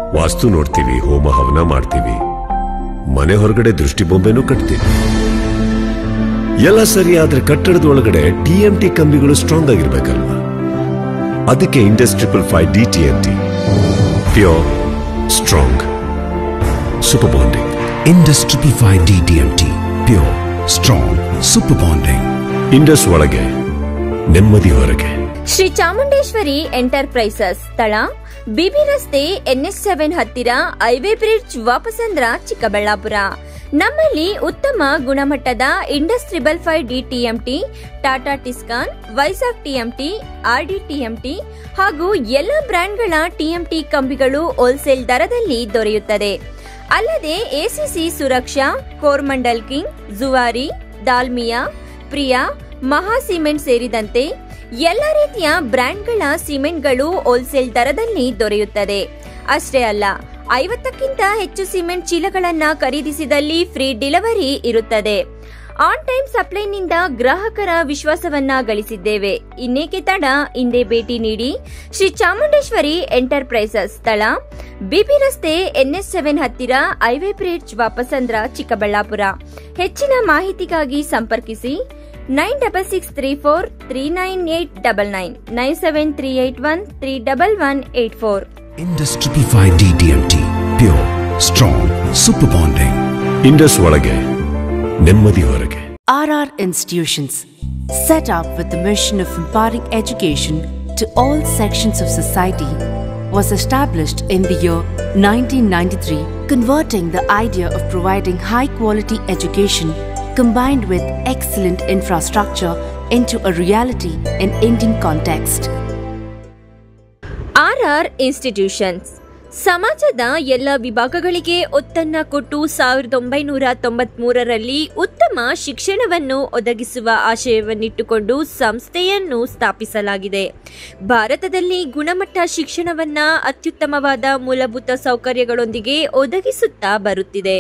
ವಾಸ್ತು ನೋಡ್ತೀವಿ ಹೋಮ ಹವನ ಮಾಡ್ತೀವಿ ಮನೆ ಹೊರಗಡೆ ದೃಷ್ಟಿ ಬೊಂಬೆನೂ ಕಟ್ತೀವಿ ಎಲ್ಲ ಸರಿ ಆದ್ರೆ ಕಟ್ಟಡದ ಒಳಗಡೆ ಟಿಎಂಟಿ ಕಂಬಿಗಳು ಸ್ಟ್ರಾಂಗ್ ಆಗಿರ್ಬೇಕಲ್ವಾ ಅದಕ್ಕೆ Indus triple five D TMT pure strong super bonding Indus triple five D TMT pure strong super bonding Indus ಒಳಗೆ ನೆಮ್ಮದಿ ಹೊರಗೆ ಶ್ರೀ ಚಾಮುಂಡೇಶ್ವರಿ ಎಂಟರ್ಪ್ರೈಸಸ್ ಸ್ಥಳ ಬಿಬಿ ರಸ್ತೆ ಎನ್ಎಸ್ ಸೆವೆನ್ ಹತ್ತಿರ ಹೈವೇ ಬ್ರಿಡ್ಜ್ ವಾಪಸಂದ್ರ ಚಿಕ್ಕಬಳ್ಳಾಪುರ ನಮ್ಮಲ್ಲಿ ಉತ್ತಮ ಗುಣಮಟ್ಟದ Indus triple five D TMT Tata Tiscon Vizag TMT RD TMT ಹಾಗೂ ಎಲ್ಲ ಬ್ರ್ಯಾಂಡ್ಗಳ ಟಿಎಂಟಿ ಕಂಬಿಗಳು ಹೋಲ್ಸೇಲ್ ದರದಲ್ಲಿ ದೊರೆಯುತ್ತದೆ ಅಲ್ಲದೆ ಎಸಿಸಿ ಸುರಕ್ಷಾ ಕೋರ್ಮಂಡಲ್ ಕಿಂಗ್ ಜುವಾರಿ ದಾಲ್ಮಿಯಾ ಪ್ರಿಯಾ ಮಹಾ ಸಿಮೆಂಟ್ ಸೇರಿದಂತೆ ಎಲ್ಲ ರೀತಿಯ ಬ್ರ್ಯಾಂಡ್ಗಳ ಸಿಮೆಂಟ್ಗಳು ಹೋಲ್ಸೇಲ್ ದರದಲ್ಲಿ ದೊರೆಯುತ್ತದೆ ಅಷ್ಟೇ ಅಲ್ಲ ಐವತ್ತಕ್ಕಿಂತ ಹೆಚ್ಚು ಸಿಮೆಂಟ್ ಚೀಲಗಳನ್ನ ಖರೀದಿಸಿದಲ್ಲಿ ಫ್ರೀ ಡೆಲಿವರಿ ಇರುತ್ತದೆ ಆನ್ ಟೈಮ್ ಸಪ್ಲೈನಿಂದ ಗ್ರಾಹಕರ ವಿಶ್ವಾಸವನ್ನ ಗಳಿಸಿದ್ದೇವೆ ಇನ್ನೇಕೆ ತಡ ಹಿಂದೆ ಭೇಟಿ ನೀಡಿ ಶ್ರೀ ಚಾಮುಂಡೇಶ್ವರಿ ಎಂಟರ್ಪ್ರೈಸಸ್ ಸ್ಥಳ ಬಿಬಿ ರಸ್ತೆ ಎನ್ಎಸ್ ಸೆವೆನ್ ಹತ್ತಿರ ಹೈವೇ ಬ್ರಿಡ್ಜ್ ವಾಪಸಂದ್ರ ಚಿಕ್ಕಬಳ್ಳಾಪುರ ಹೆಚ್ಚಿನ ಮಾಹಿತಿಗಾಗಿ ಸಂಪರ್ಕಿಸಿ nine double six three four three nine eight double nine nine seven three eight one three double one eight four Indus triple five D TMT pure strong super bonding Indus ಒಳಗೆ ನೆಮ್ಮದಿ ಹೊರಗೆ RR Institutions, set up with the mission of imparting education to all sections of society, was established in the year 1993, converting the idea of providing high quality education combined with excellent infrastructure into a reality in Indian context. RR institutions ಸಮಾಜದ ಎಲ್ಲ ವಿಭಾಗಗಳಿಗೆ ಒತ್ತನ್ನ ಕೊಟ್ಟು ಸಾವಿರದ ಒಂಬೈನೂರ ತೊಂಬತ್ಮೂರರಲ್ಲಿ ಉತ್ತಮ ಶಿಕ್ಷಣವನ್ನು ಒದಗಿಸುವ ಆಶಯವನ್ನಿಟ್ಟುಕೊಂಡು ಸಂಸ್ಥೆಯನ್ನು ಸ್ಥಾಪಿಸಲಾಗಿದೆ ಭಾರತದಲ್ಲಿ ಗುಣಮಟ್ಟ ಶಿಕ್ಷಣವನ್ನ ಅತ್ಯುತ್ತಮವಾದ ಮೂಲಭೂತ ಸೌಕರ್ಯಗಳೊಂದಿಗೆ ಒದಗಿಸುತ್ತಾ ಬರುತ್ತಿದೆ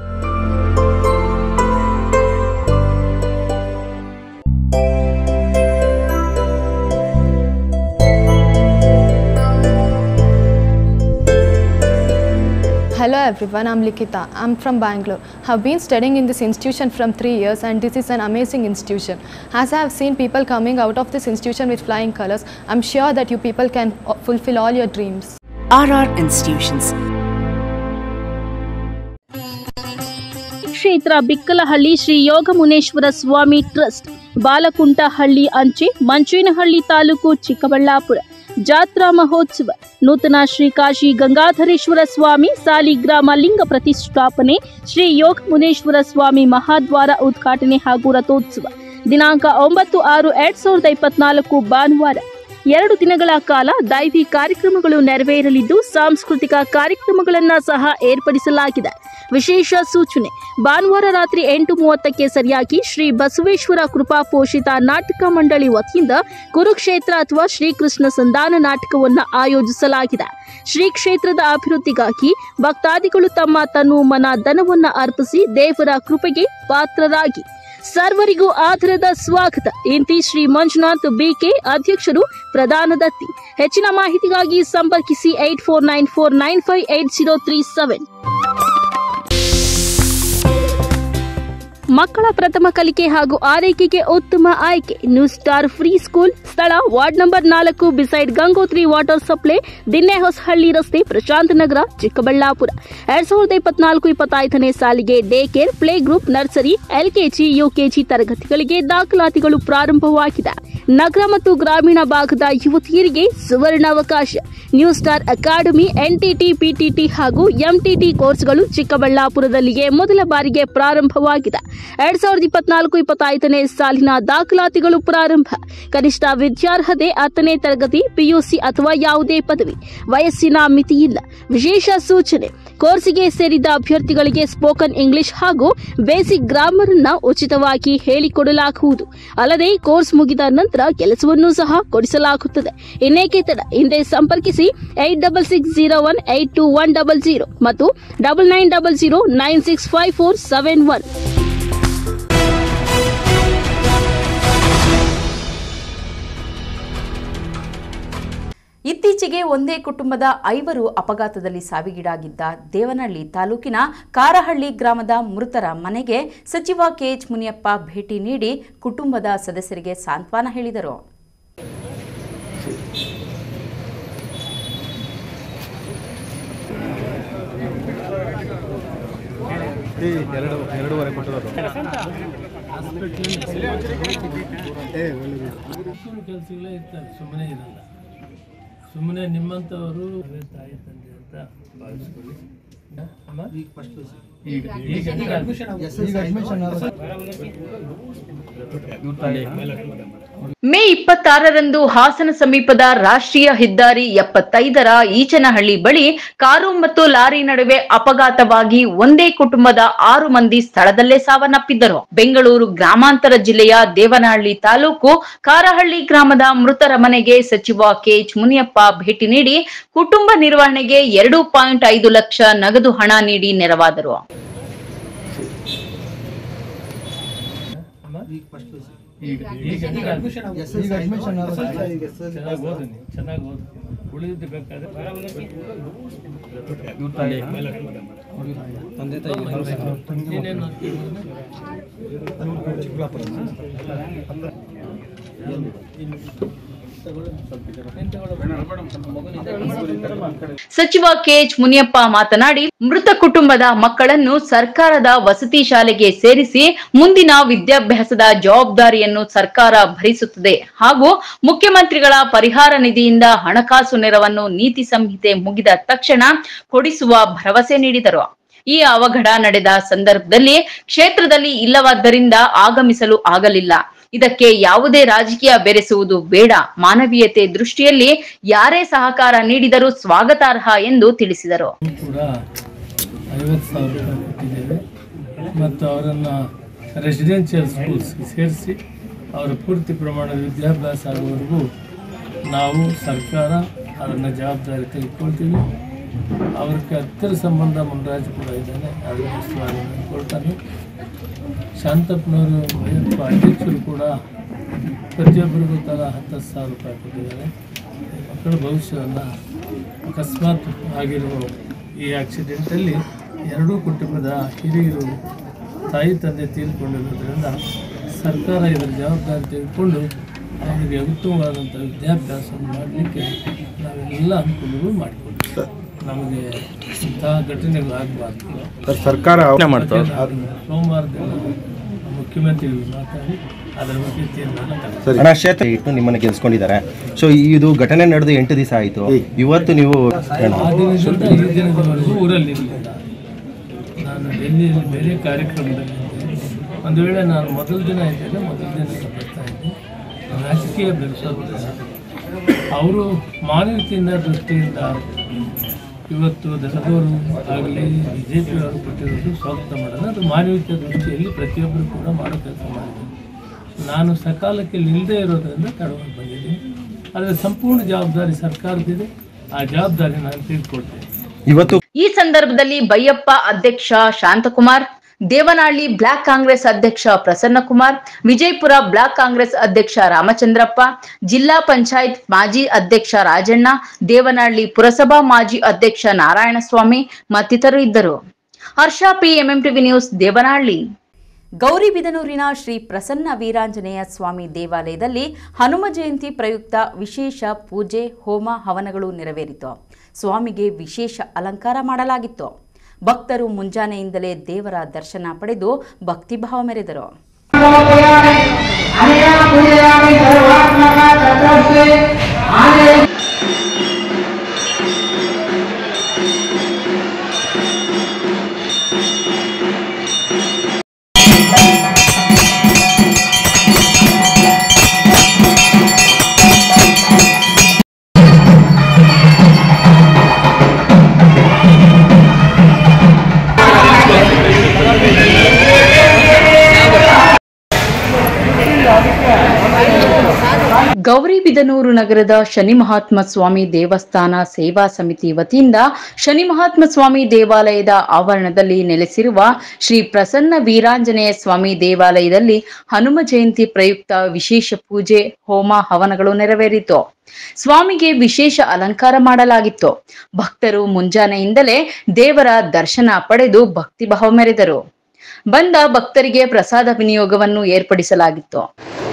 Hello everyone, I'm Likita. I'm from Bangalore. Have been studying in this institution from 3 years and this is an amazing institution. As I have seen people coming out of this institution with flying colors, I'm sure that you people can uh, fulfill all your dreams. RR Institutions, ಕ್ಷೇತ್ರ ಬಿಕ್ಕಲಹಳ್ಳಿ ಶ್ರೀ ಯೋಗಮುನೇಶ್ವರ ಸ್ವಾಮಿ ಟ್ರಸ್ಟ್ ಬಾಲಕುಂಟಹಳ್ಳಿ ಅಂಚೆ ಮಂಚೇನಹಳ್ಳಿ ತಾಲೂಕು ಚಿಕ್ಕಬಳ್ಳಾಪುರ ಜಾತ್ರಾ ಮಹೋತ್ಸವ ನೂತನ ಶ್ರೀ ಕಾಶಿ ಗಂಗಾಧರೇಶ್ವರ ಸ್ವಾಮಿ ಸಾಲಿಗ್ರಾಮ ಲಿಂಗ ಪ್ರತಿಷ್ಠಾಪನೆ ಶ್ರೀ ಯೋಗಮುನೇಶ್ವರ ಸ್ವಾಮಿ ಮಹಾದ್ವಾರ ಉದ್ಘಾಟನೆ ಹಾಗೂ ರಥೋತ್ಸವ ದಿನಾಂಕ ಒಂಬತ್ತು ಆರು ಎರಡ್ ಸಾವಿರದ ಇಪ್ಪತ್ನಾಲ್ಕು ಭಾನುವಾರ ಎರಡು ದಿನಗಳ ಕಾಲ ದೈವಿ ಕಾರ್ಯಕ್ರಮಗಳು ನೆರವೇರಲಿದ್ದು ಸಾಂಸ್ಕೃತಿಕ ಕಾರ್ಯಕ್ರಮಗಳನ್ನು ಸಹ ಏರ್ಪಡಿಸಲಾಗಿದೆ ವಿಶೇಷ ಸೂಚನೆ ಭಾನುವಾರ ರಾತ್ರಿ ಎಂಟು ಮೂವತ್ತಕ್ಕೆ ಸರಿಯಾಗಿ ಶ್ರೀ ಬಸವೇಶ್ವರ ಕೃಪಾ ಪೋಷಿತ ನಾಟಕ ಮಂಡಳಿ ವತಿಯಿಂದ ಕುರುಕ್ಷೇತ್ರ ಅಥವಾ ಶ್ರೀಕೃಷ್ಣ ಸಂಧಾನ ನಾಟಕವನ್ನು ಆಯೋಜಿಸಲಾಗಿದೆ ಶ್ರೀ ಕ್ಷೇತ್ರದ ಅಭಿವೃದ್ಧಿಗಾಗಿ ಭಕ್ತಾದಿಗಳು ತಮ್ಮ ತನು ಮನ ಧನವನ್ನು ಅರ್ಪಿಸಿ ದೇವರ ಕೃಪೆಗೆ ಪಾತ್ರರಾಗಿ ಸರ್ವರಿಗೂ ಆಧಾರದ ಸ್ವಾಗತ ಇಂತಿ ಶ್ರೀ ಮಂಜುನಾಥ್ ಬಿಕೆ ಅಧ್ಯಕ್ಷರು ಪ್ರಧಾನ ದತ್ತಿ ಹೆಚ್ಚಿನ ಮಾಹಿತಿಗಾಗಿ ಸಂಪರ್ಕಿಸಿ eight four nine four nine five eight zero three seven ಮಕ್ಕಳ ಪ್ರಥಮ ಕಲಿಕೆ ಹಾಗೂ ಆರೈಕೆಗೆ ಉತ್ತಮ ಆಯ್ಕೆ ನ್ಯೂ ಸ್ಟಾರ್ ಫ್ರೀ ಸ್ಕೂಲ್ ಸ್ಥಳ ವಾರ್ಡ್ ನಂಬರ್ ನಾಲ್ಕು beside Gangotri water supply Dinne Hosahalli ರಸ್ತೆ ಪ್ರಶಾಂತ್ ನಗರ ಚಿಕ್ಕಬಳ್ಳಾಪುರ ಎರಡ್ ಸಾವಿರದ ಇಪ್ಪತ್ನಾಲ್ಕು ಇಪ್ಪತ್ತೈದನೇ ಸಾಲಿಗೆ day care play group nursery LKG UKG ತರಗತಿಗಳಿಗೆ ದಾಖಲಾತಿಗಳು ಪ್ರಾರಂಭವಾಗಿದೆ ನಗರ ಮತ್ತು ಗ್ರಾಮೀಣ ಭಾಗದ ಯುವತಿಯರಿಗೆ ಸುವರ್ಣಾವಕಾಶ new star academy NTT PTT ಹಾಗೂ ಎಂಟಿಟಿ ಕೋರ್ಸ್ಗಳು ಚಿಕ್ಕಬಳ್ಳಾಪುರದಲ್ಲಿಯೇ ಮೊದಲ ಬಾರಿಗೆ ಪ್ರಾರಂಭವಾಗಿದೆ ಎರಡ್ ಸಾವಿರದ ಇಪ್ಪತ್ನಾಲ್ಕು ಇಪ್ಪತ್ತೈದನೇ ಸಾಲಿನ ದಾಖಲಾತಿಗಳು ಪ್ರಾರಂಭ ಕನಿಷ್ಠ ವಿದ್ಯಾರ್ಹತೆ ಹತ್ತನೇ ತರಗತಿ ಪಿಯುಸಿ ಅಥವಾ ಯಾವುದೇ ಪದವಿ ವಯಸ್ಸಿನ ಮಿತಿ ಇಲ್ಲ ವಿಶೇಷ ಸೂಚನೆ ಕೋರ್ಸಿಗೆ ಸೇರಿದ ಅಭ್ಯರ್ಥಿಗಳಿಗೆ ಸ್ಪೋಕನ್ ಇಂಗ್ಲಿಷ್ ಹಾಗೂ ಬೇಸಿಕ್ ಗ್ರಾಮರ್ ಅನ್ನ ಉಚಿತವಾಗಿ ಹೇಳಿಕೊಡಲಾಗುವುದು ಅಲ್ಲದೆ ಕೋರ್ಸ್ ಮುಗಿದ ನಂತರ ಕೆಲಸವನ್ನು ಸಹ ಕೊಡಿಸಲಾಗುತ್ತದೆ ಇನ್ನೇಕೆ ತಡ ಹಿಂದೆ ಸಂಪರ್ಕಿಸಿ eight double six zero one eight two one double zero ಮತ್ತು double nine double zero nine six five four seven one ಇತ್ತೀಚೆಗೆ ಒಂದೇ ಕುಟುಂಬದ ಐವರು ಅಪಘಾತದಲ್ಲಿ ಸಾವಿಗೀಡಾಗಿದ್ದ ದೇವನಹಳ್ಳಿ ತಾಲೂಕಿನ ಕಾರಹಳ್ಳಿ ಗ್ರಾಮದ ಮೃತರ ಮನೆಗೆ ಸಚಿವ ಕೆಎಚ್ ಮುನಿಯಪ್ಪ ಭೇಟಿ ನೀಡಿ ಕುಟುಂಬದ ಸದಸ್ಯರಿಗೆ ಸಾಂತ್ವನ ಹೇಳಿದರು ಎರಡು ಎರಡೂವರೆ ಕೊಟ್ಟಿರೋದು ಕೆಲಸಗಳೇ ಇರ್ತಾರೆ ಸುಮ್ಮನೆ ಇರಲ್ಲ ಸುಮ್ಮನೆ ನಿಮ್ಮಂಥವರು ತಾಯಿ ತಂದೆ ಅಂತ ಭಾವಿಸ್ಕೊಳ್ಳಿ ಅಮ್ಮ? ಈಗ ಈಗ ಮೇ ಇಪ್ಪತ್ತಾರರಂದು ಹಾಸನ ಸಮೀಪದ ರಾಷ್ಟ್ರೀಯ ಹೆದ್ದಾರಿ ಎಪ್ಪತ್ತೈದರ ಈಚನಹಳ್ಳಿ ಬಳಿ ಕಾರು ಮತ್ತು ಲಾರಿ ನಡುವೆ ಅಪಘಾತವಾಗಿ ಒಂದೇ ಕುಟುಂಬದ ಆರು ಮಂದಿ ಸ್ಥಳದಲ್ಲೇ ಸಾವನ್ನಪ್ಪಿದ್ದರು ಬೆಂಗಳೂರು ಗ್ರಾಮಾಂತರ ಜಿಲ್ಲೆಯ ದೇವನಹಳ್ಳಿ ತಾಲೂಕು ಕಾರಹಳ್ಳಿ ಗ್ರಾಮದ ಮೃತರ ಮನೆಗೆ ಸಚಿವ ಕೆಎಚ್ ಮುನಿಯಪ್ಪ ಭೇಟಿ ನೀಡಿ ಕುಟುಂಬ ನಿರ್ವಹಣೆಗೆ ಎರಡು ಪಾಯಿಂಟ್ ಐದು ಲಕ್ಷ ನಗದು ಹಣ ನೀಡಿ ನೆರವಾದರು ಈಗ ಈಗ ಈಗ admission ಆಗುತ್ತೆ. ಚೆನ್ನಾಗಿ ಓದು ನೀವು ಚೆನ್ನಾಗಿ ಓದು ಉಳಿದಿದ್ದು ಬೇಕಾದ್ರೆ ತಂದೆ ತಾಯಿ ನೀನೇನು ಸಚಿವ ಕೆಎಚ್ ಮುನಿಯಪ್ಪ ಮಾತನಾಡಿ ಮೃತ ಕುಟುಂಬದ ಮಕ್ಕಳನ್ನು ಸರ್ಕಾರದ ವಸತಿ ಶಾಲೆಗೆ ಸೇರಿಸಿ ಮುಂದಿನ ವಿದ್ಯಾಭ್ಯಾಸದ ಜವಾಬ್ದಾರಿಯನ್ನು ಸರ್ಕಾರ ಭರಿಸುತ್ತದೆ ಹಾಗೂ ಮುಖ್ಯಮಂತ್ರಿಗಳ ಪರಿಹಾರ ನಿಧಿಯಿಂದ ಹಣಕಾಸು ನೆರವನ್ನು ನೀತಿ ಸಂಹಿತೆ ಮುಗಿದ ತಕ್ಷಣ ಕೊಡಿಸುವ ಭರವಸೆ ನೀಡಿದರು ಈ ಅವಘಡ ನಡೆದ ಸಂದರ್ಭದಲ್ಲಿ ಕ್ಷೇತ್ರದಲ್ಲಿ ಇಲ್ಲವಾದ್ದರಿಂದ ಆಗಮಿಸಲು ಆಗಲಿಲ್ಲ ಇದಕ್ಕೆ ಯಾವುದೇ ರಾಜಕೀಯ ಬೆರೆಸುವುದು ಬೇಡ ಮಾನವೀಯತೆ ದೃಷ್ಟಿಯಲ್ಲಿ ಯಾರೇ ಸಹಕಾರ ನೀಡಿದರೂ ಸ್ವಾಗತಾರ್ಹ ಎಂದು ತಿಳಿಸಿದರು ಕೂಡ ಐವತ್ತು ಸಾವಿರ ರೂಪಾಯಿ ಕೊಟ್ಟಿದ್ದೇವೆ ಮತ್ತು ಅವರನ್ನು ರೆಸಿಡೆನ್ಷಿಯಲ್ ಸ್ಕೂಲ್ಸ್ಗೆ ಸೇರಿಸಿ ಅವರ ಪೂರ್ತಿ ಪ್ರಮಾಣದ ವಿದ್ಯಾಭ್ಯಾಸ ಆಗುವವರೆಗೂ ನಾವು ಸರ್ಕಾರ ಅದನ್ನು ಜವಾಬ್ದಾರಿ ತೆಗೆದುಕೊಳ್ತೀವಿ ಅವ್ರಿಗೆ ಹತ್ತಿರ ಸಂಬಂಧ ಮುನ್ರಾಜ್ ಕೂಡ ಇದ್ದಾನೆ ಅದರ ಉಸ್ತುವಾರಿ ಕೊಡ್ತಾನೆ ಶಾಂತಪ್ಪನವರು ವೈಎಫ್ ಅಧ್ಯಕ್ಷರು ಕೂಡ ಪ್ರತಿಯೊಬ್ಬರಿಗೂ ತಲಾ ಹತ್ತು ಸಾವಿರ ರೂಪಾಯಿ ಕೊಟ್ಟಿದ್ದಾರೆ ಮಕ್ಕಳ ಭವಿಷ್ಯವನ್ನು ಅಕಸ್ಮಾತ್ ಆಗಿರುವ ಈ ಆಕ್ಸಿಡೆಂಟಲ್ಲಿ ಎರಡೂ ಕುಟುಂಬದ ಹಿರಿಯರು ತಾಯಿ ತಂದೆ ತೀರ್ಕೊಂಡಿರೋದ್ರಿಂದ ಸರ್ಕಾರ ಇದರ ಜವಾಬ್ದಾರಿ ತೆಗೆದುಕೊಂಡು ಅವರಿಗೆ ಉತ್ತಮವಾದಂಥ ವಿದ್ಯಾಭ್ಯಾಸವನ್ನು ಮಾಡಲಿಕ್ಕೆ ನಾವೆಲ್ಲ ಅನುಕೂಲಗಳು ಮಾಡಿಕೊಡ್ತೀವಿ ನಮಗೆ ಇಂತಹ ಘಟನೆಗಳು ಆಗಬಾರ್ದು ಸರ್ಕಾರ ಯೋಚ್ನೆ ಮಾಡ್ತು. ಸೋಮವಾರದಿಂದ ಮುಖ್ಯಮಂತ್ರಿಗಳು ಮಾತಾಡಿ ಅದರ ಬಗ್ಗೆ ತೀರ್ಮಾನ ತಗೊಳ್ತಾರೆ. ಹಣ ಕ್ಷೇತ್ರ ಇಟ್ಟು ನಿಮ್ಮನ್ನ ಗೆಲ್ಸ್ಕೊಂಡಿದ್ದಾರೆ ಸೊ ಇದು ಘಟನೆ ನಡೆದು ಎಂಟು ದಿವಸ ಆಯಿತು ಇವತ್ತು ನೀವು ಆ ದಿನದಿಂದ ಈ ದಿನದವರೆಗೂ ಊರಲ್ಲಿ ಇರಲಿಲ್ಲ ನಾನು ಡೆಲ್ಲಿಯಲ್ಲಿ ಬೇರೆ ಕಾರ್ಯಕ್ರಮದಲ್ಲಿ ಇದ್ದೆ ಒಂದು ವೇಳೆ ನಾನು ಮೊದಲ ದಿನ ಇದ್ದರೆ ಮೊದಲ ದಿನ ಬರ್ತಾ ಇದ್ದೆ ರಾಜಕೀಯ ಬೆಳೆಸೋದಿಲ್ಲ ಅವರು ಮಾನವೀಯತೆಯಿಂದ ದೃಷ್ಟಿಯಿಂದ ಇವತ್ತು ದಸದವರು ಆಗಲಿ ಬಿ ಜೆ ಪಿಯವರು ಕೊಟ್ಟಿರೋದು ಸ್ವಾಗತ ಮಾಡೋದು ಅದು ಮಾನವೀಯತೆ ದೃಷ್ಟಿಯಲ್ಲಿ ಪ್ರತಿಯೊಬ್ಬರು ಕೂಡ ಮಾಡೋ ಕೆಲಸ ಮಾಡಿದ್ದೀನಿ ನಾನು ಸಕಾಲಕ್ಕೆ ನಿಲ್ಲದೇ ಇರೋದ್ರಿಂದ ತಡವಾಗಿ ಬಂದಿದ್ದೀನಿ ಆದರೆ ಸಂಪೂರ್ಣ ಜವಾಬ್ದಾರಿ ಸರ್ಕಾರದಿದೆ ಆ ಜವಾಬ್ದಾರಿ ನಾನು ತೆಗೆದುಕೊಳ್ತೇನೆ ಇವತ್ತು ಈ ಸಂದರ್ಭದಲ್ಲಿ ಬೈಯಪ್ಪ ಅಧ್ಯಕ್ಷ ಶಾಂತಕುಮಾರ್ ದೇವನಹಳ್ಳಿ ಬ್ಲಾಕ್ ಕಾಂಗ್ರೆಸ್ ಅಧ್ಯಕ್ಷ ಪ್ರಸನ್ನಕುಮಾರ್ ವಿಜಯಪುರ ಬ್ಲಾಕ್ ಕಾಂಗ್ರೆಸ್ ಅಧ್ಯಕ್ಷ ರಾಮಚಂದ್ರಪ್ಪ ಜಿಲ್ಲಾ ಪಂಚಾಯತ್ ಮಾಜಿ ಅಧ್ಯಕ್ಷ ರಾಜಣ್ಣ ದೇವನಹಳ್ಳಿ ಪುರಸಭಾ ಮಾಜಿ ಅಧ್ಯಕ್ಷ ನಾರಾಯಣಸ್ವಾಮಿ ಮತ್ತಿತರರು ಇದ್ದರು Harsha P MMTV news Devanahalli ಗೌರಿಬಿದನೂರಿನ ಶ್ರೀ ಪ್ರಸನ್ನ ವೀರಾಂಜನೇಯ ಸ್ವಾಮಿ ದೇವಾಲಯದಲ್ಲಿ ಹನುಮ ಜಯಂತಿ ಪ್ರಯುಕ್ತ ವಿಶೇಷ ಪೂಜೆ ಹೋಮ ಹವನಗಳು ನೆರವೇರಿತು ಸ್ವಾಮಿಗೆ ವಿಶೇಷ ಅಲಂಕಾರ ಮಾಡಲಾಗಿತ್ತು ಭಕ್ತರು ಮುಂಜಾನೆಯಿಂದಲೇ ದೇವರ ದರ್ಶನ ಪಡೆದು ಭಕ್ತಿಭಾವ ಮೆರೆದರು ಗೌರಿಬಿದನೂರು ನಗರದ ಶನಿ ಮಹಾತ್ಮ ಸ್ವಾಮಿ ದೇವಸ್ಥಾನ ಸೇವಾ ಸಮಿತಿ ವತಿಯಿಂದ ಶನಿ ಮಹಾತ್ಮ ಸ್ವಾಮಿ ದೇವಾಲಯದ ಆವರಣದಲ್ಲಿ ನೆಲೆಸಿರುವ ಶ್ರೀ ಪ್ರಸನ್ನ ವೀರಾಂಜನೇಯ ಸ್ವಾಮಿ ದೇವಾಲಯದಲ್ಲಿ ಹನುಮ ಜಯಂತಿ ಪ್ರಯುಕ್ತ ವಿಶೇಷ ಪೂಜೆ ಹೋಮ ಹವನಗಳು ನೆರವೇರಿತು ಸ್ವಾಮಿಗೆ ವಿಶೇಷ ಅಲಂಕಾರ ಮಾಡಲಾಗಿತ್ತು ಭಕ್ತರು ಮುಂಜಾನೆಯಿಂದಲೇ ದೇವರ ದರ್ಶನ ಪಡೆದು ಭಕ್ತಿಭಾವ ಮೆರೆದರು ಬಂದ ಭಕ್ತರಿಗೆ ಪ್ರಸಾದ ವಿನಿಯೋಗವನ್ನು ಏರ್ಪಡಿಸಲಾಗಿತ್ತು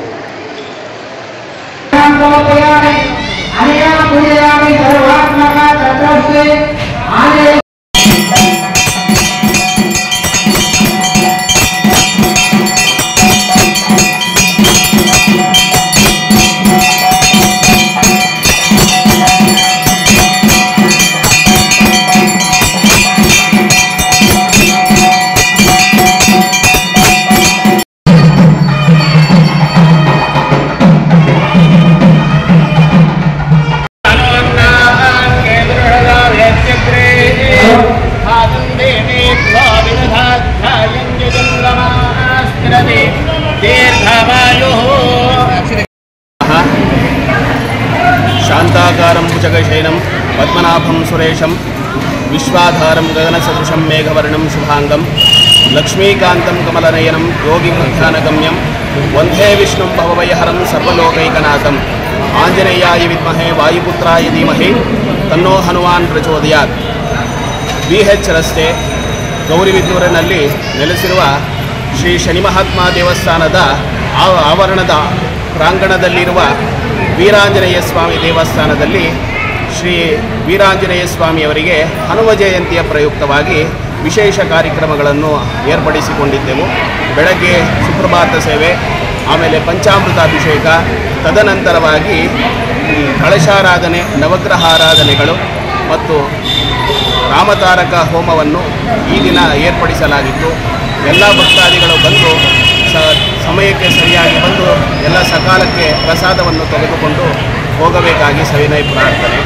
శాంతాకారం భుజగశయనం పద్మనాభం సురేశం విశ్వాధారం గగనసదృశం మేఘవర్ణం శుభాంగం లక్ష్మీకాంతం కమలనయనం యోగివృద్ధానగమ్యం వందే విష్ణుం భవభయహరం సర్వలోకైకనాథం ఆంజనేయాయ విద్మహే వాಯುಪುತ್ರಾಯ ಧೀಮಹಿ ತನ್ನೋ ಹನುಮಾನ್ ಪ್ರಚೋದಯಾತ್ ಬಿ ಎಚ್ ರಸ್ತೆ ಗೌರಿಬಿದನೂರಿನಲ್ಲಿ ನೆಲೆಸಿರುವ ಶ್ರೀ ಶನಿ ಮಹಾತ್ಮ ದೇವಸ್ಥಾನದ ಆ- ಆವರಣದ ಪ್ರಾಂಗಣದಲ್ಲಿರುವ ವೀರಾಂಜನೇಯ ಸ್ವಾಮಿ ದೇವಸ್ಥಾನದಲ್ಲಿ ಶ್ರೀ ವೀರಾಂಜನೇಯ ಸ್ವಾಮಿಯವರಿಗೆ ಹನುಮ ಜಯಂತಿಯ ಪ್ರಯುಕ್ತವಾಗಿ ವಿಶೇಷ ಕಾರ್ಯಕ್ರಮಗಳನ್ನು ಏರ್ಪಡಿಸಿಕೊಂಡಿದ್ದೆವು ಬೆಳಗ್ಗೆ ಸುಪ್ರಭಾತ ಸೇವೆ ಆಮೇಲೆ ಪಂಚಾಮೃತಾಭಿಷೇಕ ತದನಂತರವಾಗಿ ಈ ಕಳಶಾರಾಧನೆ ನವಗ್ರಹಾರಾಧನೆಗಳು ಮತ್ತು ರಾಮತಾರಕ ಹೋಮವನ್ನು ಈ ದಿನ ಏರ್ಪಡಿಸಲಾಗಿತ್ತು ಎಲ್ಲ ಭಕ್ತಾದಿಗಳು ಬಂದು ಸ ಸಮಯಕ್ಕೆ ಸರಿಯಾಗಿ ಬಂದು ಎಲ್ಲ ಸಕಾಲಕ್ಕೆ ಪ್ರಸಾದವನ್ನು ತೆಗೆದುಕೊಂಡು ಹೋಗಬೇಕಾಗಿ ಸವಿನಯ ಪ್ರಾರ್ಥನೆ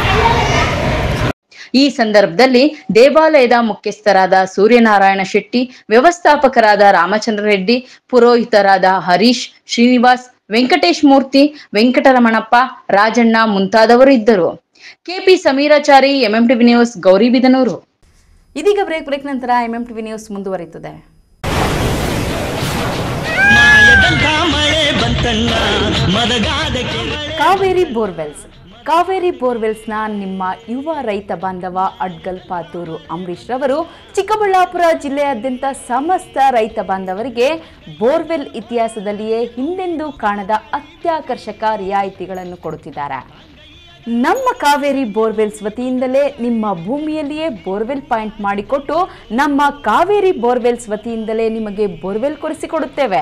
ಈ ಸಂದರ್ಭದಲ್ಲಿ ದೇವಾಲಯದ ಮುಖ್ಯಸ್ಥರಾದ ಸೂರ್ಯನಾರಾಯಣ ಶೆಟ್ಟಿ ವ್ಯವಸ್ಥಾಪಕರಾದ ರಾಮಚಂದ್ರ ರೆಡ್ಡಿ ಪುರೋಹಿತರಾದ ಹರೀಶ್ ಶ್ರೀನಿವಾಸ್ ವೆಂಕಟೇಶ್ ಮೂರ್ತಿ ವೆಂಕಟರಮಣಪ್ಪ ರಾಜಣ್ಣ ಮುಂತಾದವರು ಇದ್ದರು KP Sameerachari MMTV news Gauribidanur ಇದೀಗ ಬ್ರೇಕ್ ಬ್ರೇಕ್ ನಂತರ ಎಂಎಂ ಟಿವಿ ನ್ಯೂಸ್ ಮುಂದುವರಿಯುತ್ತದೆ ಕಾವೇರಿ ಬೋರ್ವೆಲ್ಸ್ ಕಾವೇರಿ ಬೋರ್ವೆಲ್ಸ್ನ ನಿಮ್ಮ ಯುವ ರೈತ ಬಾಂಧವ ಅಡ್ಗಲ್ ಪಾತೂರು ಅಂಬರೀಶ್ ರವರು ಚಿಕ್ಕಬಳ್ಳಾಪುರ ಜಿಲ್ಲೆಯಾದ್ಯಂತ ಸಮಸ್ತ ರೈತ ಬಾಂಧವರಿಗೆ ಬೋರ್ವೆಲ್ ಇತಿಹಾಸದಲ್ಲಿಯೇ ಹಿಂದೆಂದೂ ಕಾಣದ ಅತ್ಯಾಕರ್ಷಕ ರಿಯಾಯಿತಿಗಳನ್ನು ಕೊಡುತ್ತಿದ್ದಾರೆ ನಮ್ಮ ಕಾವೇರಿ ಬೋರ್ವೆಲ್ಸ್ ವತಿಯಿಂದಲೇ ನಿಮ್ಮ ಭೂಮಿಯಲ್ಲಿಯೇ ಬೋರ್ವೆಲ್ ಪಾಯಿಂಟ್ ಮಾಡಿಕೊಟ್ಟು ನಮ್ಮ ಕಾವೇರಿ ಬೋರ್ವೆಲ್ಸ್ ವತಿಯಿಂದಲೇ ನಿಮಗೆ ಬೋರ್ವೆಲ್ ಕೊಡಿಸಿಕೊಡುತ್ತೇವೆ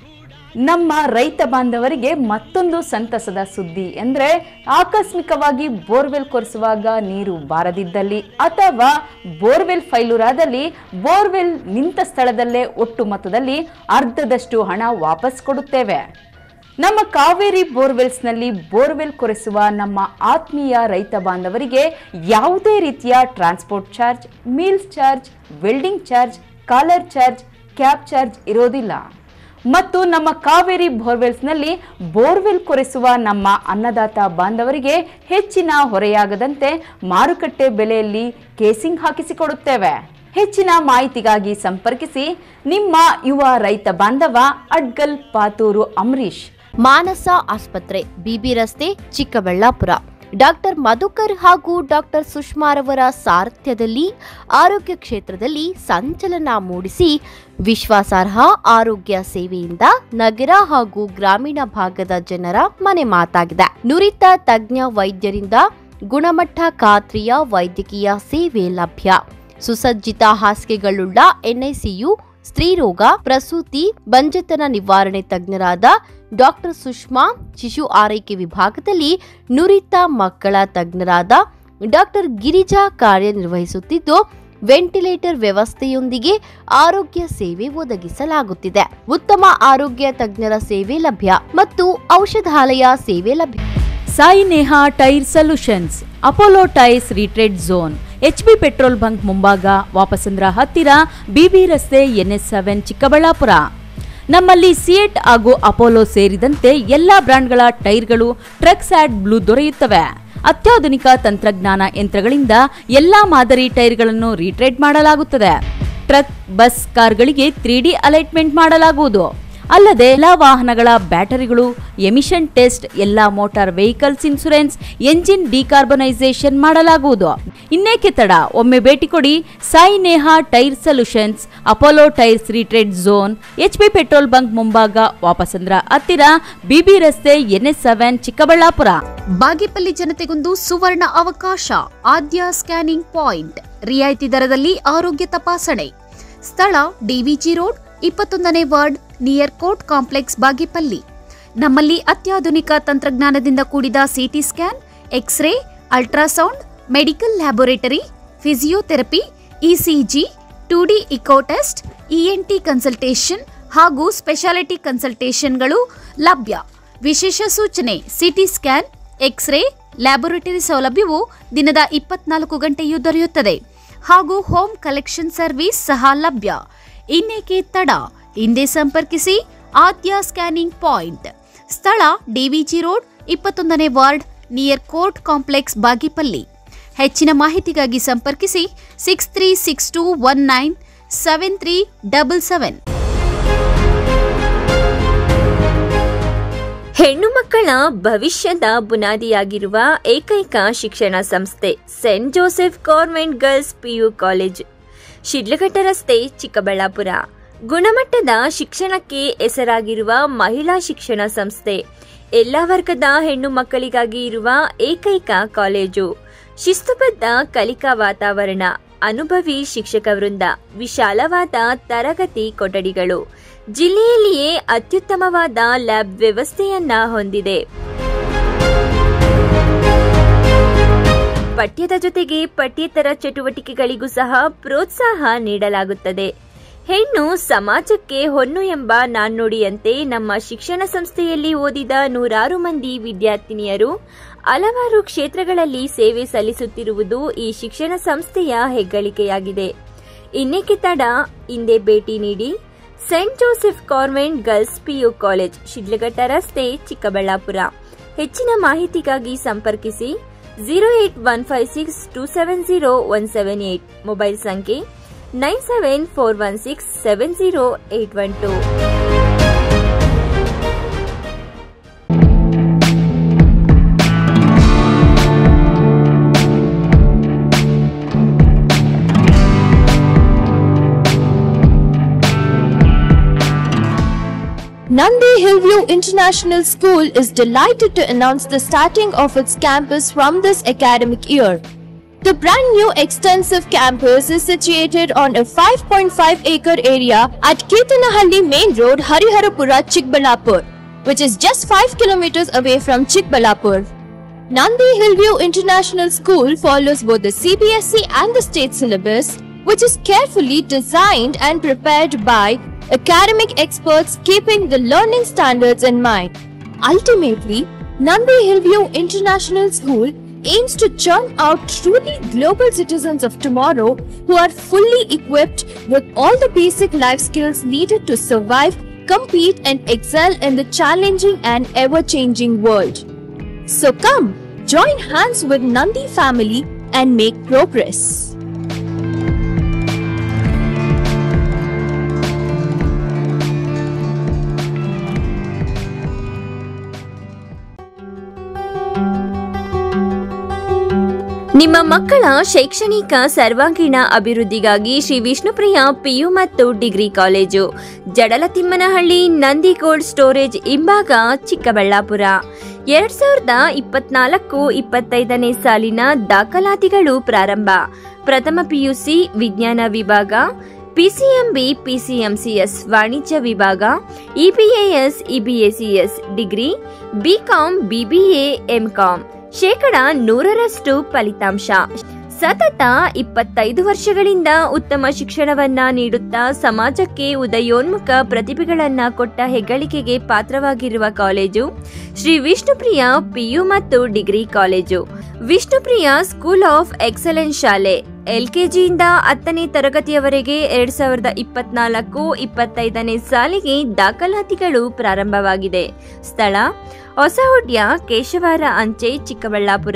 ನಮ್ಮ ರೈತ ಬಾಂಧವರಿಗೆ ಮತ್ತೊಂದು ಸಂತಸದ ಸುದ್ದಿ ಎಂದರೆ ಆಕಸ್ಮಿಕವಾಗಿ ಬೋರ್ವೆಲ್ ಕೊರೆಸುವಾಗ ನೀರು ಬಾರದಿದ್ದಲ್ಲಿ ಅಥವಾ ಬೋರ್ವೆಲ್ ಫೈಲೂರಾದಲ್ಲಿ ಬೋರ್ವೆಲ್ ನಿಂತ ಸ್ಥಳದಲ್ಲೇ ಒಟ್ಟು ಮೊತ್ತದಲ್ಲಿ ಅರ್ಧದಷ್ಟು ಹಣ ವಾಪಸ್ ಕೊಡುತ್ತೇವೆ ನಮ್ಮ ಕಾವೇರಿ ಬೋರ್ವೆಲ್ಸ್ನಲ್ಲಿ ಬೋರ್ವೆಲ್ ಕೊರೆಸುವ ನಮ್ಮ ಆತ್ಮೀಯ ರೈತ ಬಾಂಧವರಿಗೆ ಯಾವುದೇ ರೀತಿಯ transport charge meals charge welding charge collar charge cab charge ಇರೋದಿಲ್ಲ ಮತ್ತು ನಮ್ಮ ಕಾವೇರಿ ಬೋರ್ವೆಲ್ಸ್ನಲ್ಲಿ ಬೋರ್ವೆಲ್ ಕೊರೆಸುವ ನಮ್ಮ ಅನ್ನದಾತ ಬಾಂಧವರಿಗೆ ಹೆಚ್ಚಿನ ಹೊರೆಯಾಗದಂತೆ ಮಾರುಕಟ್ಟೆ ಬೆಲೆಯಲ್ಲಿ ಕೇಸಿಂಗ್ ಹಾಕಿಸಿಕೊಡುತ್ತೇವೆ ಹೆಚ್ಚಿನ ಮಾಹಿತಿಗಾಗಿ ಸಂಪರ್ಕಿಸಿ ನಿಮ್ಮ ಯುವ ರೈತ ಬಾಂಧವ ಅಡ್ಗಲ್ ಪಾತೂರು ಅಂಬರೀಶ್ ಮಾನಸ ಆಸ್ಪತ್ರೆ ಬಿಬಿ ರಸ್ತೆ ಚಿಕ್ಕಬಳ್ಳಾಪುರ ಡಾಕ್ಟರ್ ಮಧುಕರ್ ಹಾಗೂ ಡಾಕ್ಟರ್ ಸುಷ್ಮಾರವರ ಸಾರಥ್ಯದಲ್ಲಿ ಆರೋಗ್ಯ ಕ್ಷೇತ್ರದಲ್ಲಿ ಸಂಚಲನ ಮೂಡಿಸಿ ವಿಶ್ವಾಸಾರ್ಹ ಆರೋಗ್ಯ ಸೇವೆಯಿಂದ ನಗರ ಹಾಗೂ ಗ್ರಾಮೀಣ ಭಾಗದ ಜನರ ಮನೆ ಮಾತಾಗಿದೆ ನುರಿತ ತಜ್ಞ ವೈದ್ಯರಿಂದ ಗುಣಮಟ್ಟ ಖಾತ್ರಿಯ ವೈದ್ಯಕೀಯ ಸೇವೆ ಲಭ್ಯ ಸುಸಜ್ಜಿತ ಹಾಸಿಗೆಗಳುಳ್ಳ ಎನ್ಐಸಿಯು ಸ್ತ್ರೀರೋಗ ಪ್ರಸೂತಿ ಬಂಜೆತನ ನಿವಾರಣೆ ತಜ್ಞರಾದ ಡಾಕ್ಟರ್ ಸುಷ್ಮಾ ಶಿಶು ಆರೈಕೆ ವಿಭಾಗದಲ್ಲಿ ನುರಿತ ಮಕ್ಕಳ ತಜ್ಞರಾದ ಡಾಕ್ಟರ್ ಗಿರಿಜಾ ಕಾರ್ಯನಿರ್ವಹಿಸುತ್ತಿದ್ದು ವೆಂಟಿಲೇಟರ್ ವ್ಯವಸ್ಥೆಯೊಂದಿಗೆ ಆರೋಗ್ಯ ಸೇವೆ ಒದಗಿಸಲಾಗುತ್ತಿದೆ ಉತ್ತಮ ಆರೋಗ್ಯ ತಜ್ಞರ ಸೇವೆ ಲಭ್ಯ ಮತ್ತು ಔಷಧಾಲಯ ಸೇವೆ ಲಭ್ಯ Sai Neha tyre solutions Apollo tyres retread zone HB petrol bunk ಮುಂಭಾಗ ವಾಪಸಂದ್ರ ಹತ್ತಿರ ಬಿಬಿ ರಸ್ತೆ ಎನ್ಎಸ್ ಸೆವೆನ್ ಚಿಕ್ಕಬಳ್ಳಾಪುರ ನಮ್ಮಲ್ಲಿ ಸಿಯೆಟ್ ಹಾಗೂ ಅಪೋಲೋ ಸೇರಿದಂತೆ ಎಲ್ಲಾ ಬ್ರ್ಯಾಂಡ್ಗಳ ಟೈರ್ಗಳು ಟ್ರಕ್ ಸ್ಯಾಡ್ ಬ್ಲೂ ದೊರೆಯುತ್ತವೆ ಅತ್ಯಾಧುನಿಕ ತಂತ್ರಜ್ಞಾನ ಯಂತ್ರಗಳಿಂದ ಎಲ್ಲಾ ಮಾದರಿ ಟೈರ್ಗಳನ್ನು ರೀಟ್ರೇಡ್ ಮಾಡಲಾಗುತ್ತದೆ ಟ್ರಕ್ ಬಸ್ ಕಾರ್ಗಳಿಗೆ ತ್ರೀ ಡಿ ಅಲೈಟ್ಮೆಂಟ್ ಮಾಡಲಾಗುವುದು ಅಲ್ಲದೆ ಎಲ್ಲಾ ವಾಹನಗಳ ಬ್ಯಾಟರಿಗಳು ಎಮಿಷನ್ ಟೆಸ್ಟ್ ಎಲ್ಲಾ motor vehicles insurance engine decarbonisation ಮಾಡಲಾಗುವುದು ಇನ್ನೇಕೆ ತಡ ಒಮ್ಮೆ ಭೇಟಿ ಕೊಡಿ Sai Neha tyre solutions Apollo tyres retread zone H P petrol bunk ಮುಂಭಾಗ ವಾಪಸಂದ್ರ ಹತ್ತಿರ ಬಿಬಿ ರಸ್ತೆ ಎನ್ಎಸ್ ಸೆವೆನ್ ಚಿಕ್ಕಬಳ್ಳಾಪುರ ಬಾಗೇಪಲ್ಲಿ ಜನತೆಗೊಂದು ಸುವರ್ಣ ಅವಕಾಶ ಆದ್ಯ ಸ್ಕ್ಯಾನಿಂಗ್ ಪಾಯಿಂಟ್ ರಿಯಾಯಿತಿ ದರದಲ್ಲಿ ಆರೋಗ್ಯ ತಪಾಸಣೆ ಸ್ಥಳ ಡಿವಿಜಿ ರೋಡ್ ಇಪ್ಪತ್ತೊಂದನೇ ward near court complex Bagepalli ನಮ್ಮಲ್ಲಿ ಅತ್ಯಾಧುನಿಕ ತಂತ್ರಜ್ಞಾನದಿಂದ ಕೂಡಿದ CT scan X ray ultrasound medical laboratory physiotherapy ECG two D echo test ENT consultation ಹಾಗೂ ಸ್ಪೆಷಾಲಿಟಿ ಕನ್ಸಲ್ಟೇಷನ್ಗಳು ಲಭ್ಯ ವಿಶೇಷ ಸೂಚನೆ ಸಿಟಿ ಸ್ಕ್ಯಾನ್ ಎಕ್ಸ್ರೇ ಲ್ಯಾಬೊರೇಟರಿ ಸೌಲಭ್ಯವು ದಿನದ ಇಪ್ಪತ್ನಾಲ್ಕು ಗಂಟೆಯೂ ದೊರೆಯುತ್ತದೆ ಹಾಗೂ ಹೋಮ್ ಕಲೆಕ್ಷನ್ ಸರ್ವಿಸ್ ಸಹ ಲಭ್ಯ ಇನ್ನೇಕೆ ತಡ ಹಿಂದೆ ಸಂಪರ್ಕಿಸಿ ಆದ್ಯ ಸ್ಕ್ಯಾನಿಂಗ್ ಪಾಯಿಂಟ್ ಸ್ಥಳ ಡಿವಿಜಿ ರೋಡ್ ಇಪ್ಪತ್ತೊಂದನೇ ward near court complex Bagepalli ಹೆಚ್ಚಿನ ಮಾಹಿತಿಗಾಗಿ ಸಂಪರ್ಕಿಸಿ six three six two one nine seven three double seven ಹೆಣ್ಣು ಮಕ್ಕಳ ಭವಿಷ್ಯದ ಬುನಾದಿಯಾಗಿರುವ ಏಕೈಕ ಶಿಕ್ಷಣ ಸಂಸ್ಥೆ saint Joseph government girls PU college Shidlaghatta ರಸ್ತೆ ಚಿಕ್ಕಬಳ್ಳಾಪುರ ಗುಣಮಟ್ಟದ ಶಿಕ್ಷಣಕ್ಕೆ ಹೆಸರಾಗಿರುವ ಮಹಿಳಾ ಶಿಕ್ಷಣ ಸಂಸ್ಥೆ ಎಲ್ಲ ವರ್ಗದ ಹೆಣ್ಣು ಮಕ್ಕಳಿಗಾಗಿ ಇರುವ ಏಕೈಕ ಕಾಲೇಜು ಶಿಸ್ತುಬದ್ಧ ಕಲಿಕಾ ವಾತಾವರಣ ಅನುಭವಿ ಶಿಕ್ಷಕ ವೃಂದ ವಿಶಾಲವಾದ ತರಗತಿ ಕೊಠಡಿಗಳು ಜಿಲ್ಲೆಯಲ್ಲಿಯೇ ಅತ್ಯುತ್ತಮವಾದ ಲ್ಯಾಬ್ ವ್ಯವಸ್ಥೆಯನ್ನ ಹೊಂದಿದೆ ಪಠ್ಯದ ಜೊತೆಗೆ ಪಠ್ಯೇತರ ಚಟುವಟಿಕೆಗಳಿಗೂ ಸಹ ಪ್ರೋತ್ಸಾಹ ನೀಡಲಾಗುತ್ತದೆ ಹೆಣ್ಣು ಸಮಾಜಕ್ಕೆ ಹೊನ್ನು ಎಂಬ ನಾಣ್ಣುಡಿಯಂತೆ ನಮ್ಮ ಶಿಕ್ಷಣ ಸಂಸ್ಥೆಯಲ್ಲಿ ಓದಿದ ನೂರಾರು ಮಂದಿ ವಿದ್ಯಾರ್ಥಿನಿಯರು ಹಲವಾರು ಕ್ಷೇತ್ರಗಳಲ್ಲಿ ಸೇವೆ ಸಲ್ಲಿಸುತ್ತಿರುವುದು ಈ ಶಿಕ್ಷಣ ಸಂಸ್ಥೆಯ ಹೆಗ್ಗಳಿಕೆಯಾಗಿದೆ ಇನ್ನೇಕೆ ತಡ ಹಿಂದೆ ಭೇಟಿ ನೀಡಿ saint Joseph convent girls PU college Shidlaghatta ರಸ್ತೆ ಚಿಕ್ಕಬಳ್ಳಾಪುರ ಹೆಚ್ಚಿನ ಮಾಹಿತಿಗಾಗಿ ಸಂಪರ್ಕಿಸಿ zero eight one five six two seven zero one seven eight mobile ಸಂಖ್ಯೆ nine seven four one six seven zero eight one two Nandi Hillview International School is delighted to announce the starting of its campus from this academic year. The brand new extensive campus is situated on a 5.5 acre area at Ketanahalli Main Road, Hariharapura, Chikbalapur, which is just 5 kilometers away from Chikbalapur. Nandi Hillview International School follows both the CBSE and the state syllabus, which is carefully designed and prepared by academic experts keeping the learning standards in mind. Ultimately, Nandi Hillview International School aims to churn out truly global citizens of tomorrow who are fully equipped with all the basic life skills needed to survive, compete, and excel in the challenging and ever changing world. So come, join hands with Nandi family and make progress. ನಿಮ್ಮ ಮಕ್ಕಳ ಶೈಕ್ಷಣಿಕ ಸರ್ವಾಂಗೀಣ ಅಭಿವೃದ್ಧಿಗಾಗಿ ಶ್ರೀ ವಿಷ್ಣುಪ್ರಿಯ ಪಿಯು ಮತ್ತು degree college Jadalathimmanahalli Nandi cold storage ಹಿಂಭಾಗ ಚಿಕ್ಕಬಳ್ಳಾಪುರ ಎರಡ್ ಸಾವಿರದ ಇಪ್ಪತ್ನಾಲ್ಕು ಇಪ್ಪತ್ತೈದನೇ ಸಾಲಿನ ದಾಖಲಾತಿಗಳು ಪ್ರಾರಂಭ ಪ್ರಥಮ ಪಿಯುಸಿ ವಿಜ್ಞಾನ ವಿಭಾಗ ಪಿಸಿಎಂಬಿ ಪಿಸಿಎಂಸಿಎಸ್ ವಾಣಿಜ್ಯ ವಿಭಾಗ EBAS EBACS degree BCom BBA MCom ಶೇಕಡ ನೂರರಷ್ಟು ಫಲಿತಾಂಶ ಸತತ ಇಪ್ಪತ್ತೈದು ವರ್ಷಗಳಿಂದ ಉತ್ತಮ ಶಿಕ್ಷಣವನ್ನ ನೀಡುತ್ತಾ ಸಮಾಜಕ್ಕೆ ಉದಯೋನ್ಮುಖ ಪ್ರತಿಭೆಗಳನ್ನ ಕೊಟ್ಟ ಹೆಗ್ಗಳಿಕೆಗೆ ಪಾತ್ರವಾಗಿರುವ ಕಾಲೇಜು ಶ್ರೀ ವಿಷ್ಣುಪ್ರಿಯ ಪಿಯು ಮತ್ತು degree college Vishnupriya school of excellence ಶಾಲೆ ಎಲ್ಕೆಜಿಯಿಂದ ಹತ್ತನೇ ತರಗತಿಯವರೆಗೆ ಎರಡ್ ಸಾವಿರದ ಇಪ್ಪತ್ನಾಲ್ಕು ಇಪ್ಪತ್ತೈದನೇ ಸಾಲಿಗೆ ದಾಖಲಾತಿಗಳು ಪ್ರಾರಂಭವಾಗಿದೆ ಸ್ಥಳ ಹೊಸಹುಡ್ಯ ಕೇಶವಾರ ಅಂಚೆ ಚಿಕ್ಕಬಳ್ಳಾಪುರ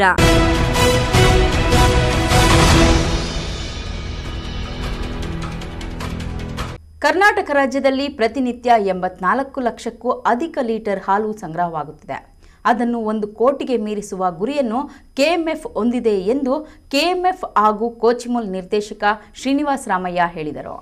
ಕರ್ನಾಟಕ ರಾಜ್ಯದಲ್ಲಿ ಪ್ರತಿನಿತ್ಯ ಎಂಬತ್ನಾಲ್ಕು ಲಕ್ಷಕ್ಕೂ ಅಧಿಕ ಲೀಟರ್ ಹಾಲು ಸಂಗ್ರಹವಾಗುತ್ತಿದೆ ಅದನ್ನು ಒಂದು ಕೋಟಿಗೆ ಮೀರಿಸುವ ಗುರಿಯನ್ನು ಕೆಎಂಎಫ್ ಹೊಂದಿದೆ ಎಂದು ಕೆಎಂಎಫ್ ಹಾಗೂ ಕೋಚಿಮುಲ್ ನಿರ್ದೇಶಕ ಶ್ರೀನಿವಾಸ್ ರಾಮಯ್ಯ ಹೇಳಿದರು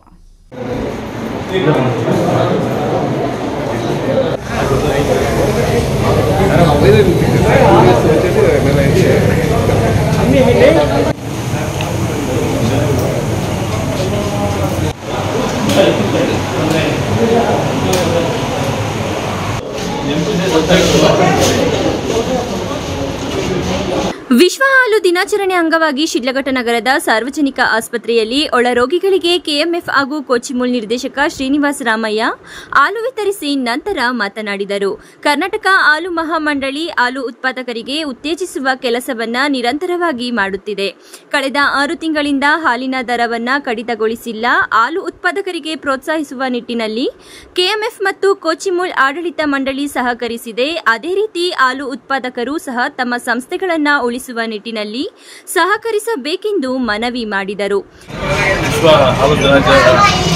ವಿಶ್ವ ಹಾಲು ದಿನಾಚರಣೆ ಅಂಗವಾಗಿ ಶಿಡ್ಲಘಟ್ಟ ನಗರದ ಸಾರ್ವಜನಿಕ ಆಸ್ಪತ್ರೆಯಲ್ಲಿ ಒಳ ರೋಗಿಗಳಿಗೆ ಕೆಎಂಎಫ್ ಹಾಗೂ ಕೋಚಿಮುಲ್ ನಿರ್ದೇಶಕ ಶ್ರೀನಿವಾಸ್ ರಾಮಯ್ಯ ಹಾಲು ವಿತರಿಸಿ ನಂತರ ಮಾತನಾಡಿದರು ಕರ್ನಾಟಕ ಹಾಲು ಮಹಾಮಂಡಳಿ ಹಾಲು ಉತ್ಪಾದಕರಿಗೆ ಉತ್ತೇಜಿಸುವ ಕೆಲಸವನ್ನ ನಿರಂತರವಾಗಿ ಮಾಡುತ್ತಿದೆ ಕಳೆದ ಆರು ತಿಂಗಳಿಂದ ಹಾಲಿನ ದರವನ್ನ ಕಡಿತಗೊಳಿಸಿಲ್ಲ ಹಾಲು ಉತ್ಪಾದಕರಿಗೆ ಪ್ರೋತ್ಸಾಹಿಸುವ ನಿಟ್ಟಿನಲ್ಲಿ ಕೆಎಂಎಫ್ ಮತ್ತು ಕೋಚಿಮುಲ್ ಆಡಳಿತ ಮಂಡಳಿ ಸಹಕರಿಸಿದೆ ಅದೇ ರೀತಿ ಹಾಲು ಉತ್ಪಾದಕರು ಸಹ ತಮ್ಮ ಸಂಸ್ಥೆಗಳನ್ನ ಉಳಿಸುವ ನಿಟ್ಟಿನಲ್ಲಿ ಸಹಕರಿಸಬೇಕೆಂದು ಮನವಿ ಮಾಡಿದರು ವಿಶ್ವ ಹಾಲು ದಿನಾಚರಣೆ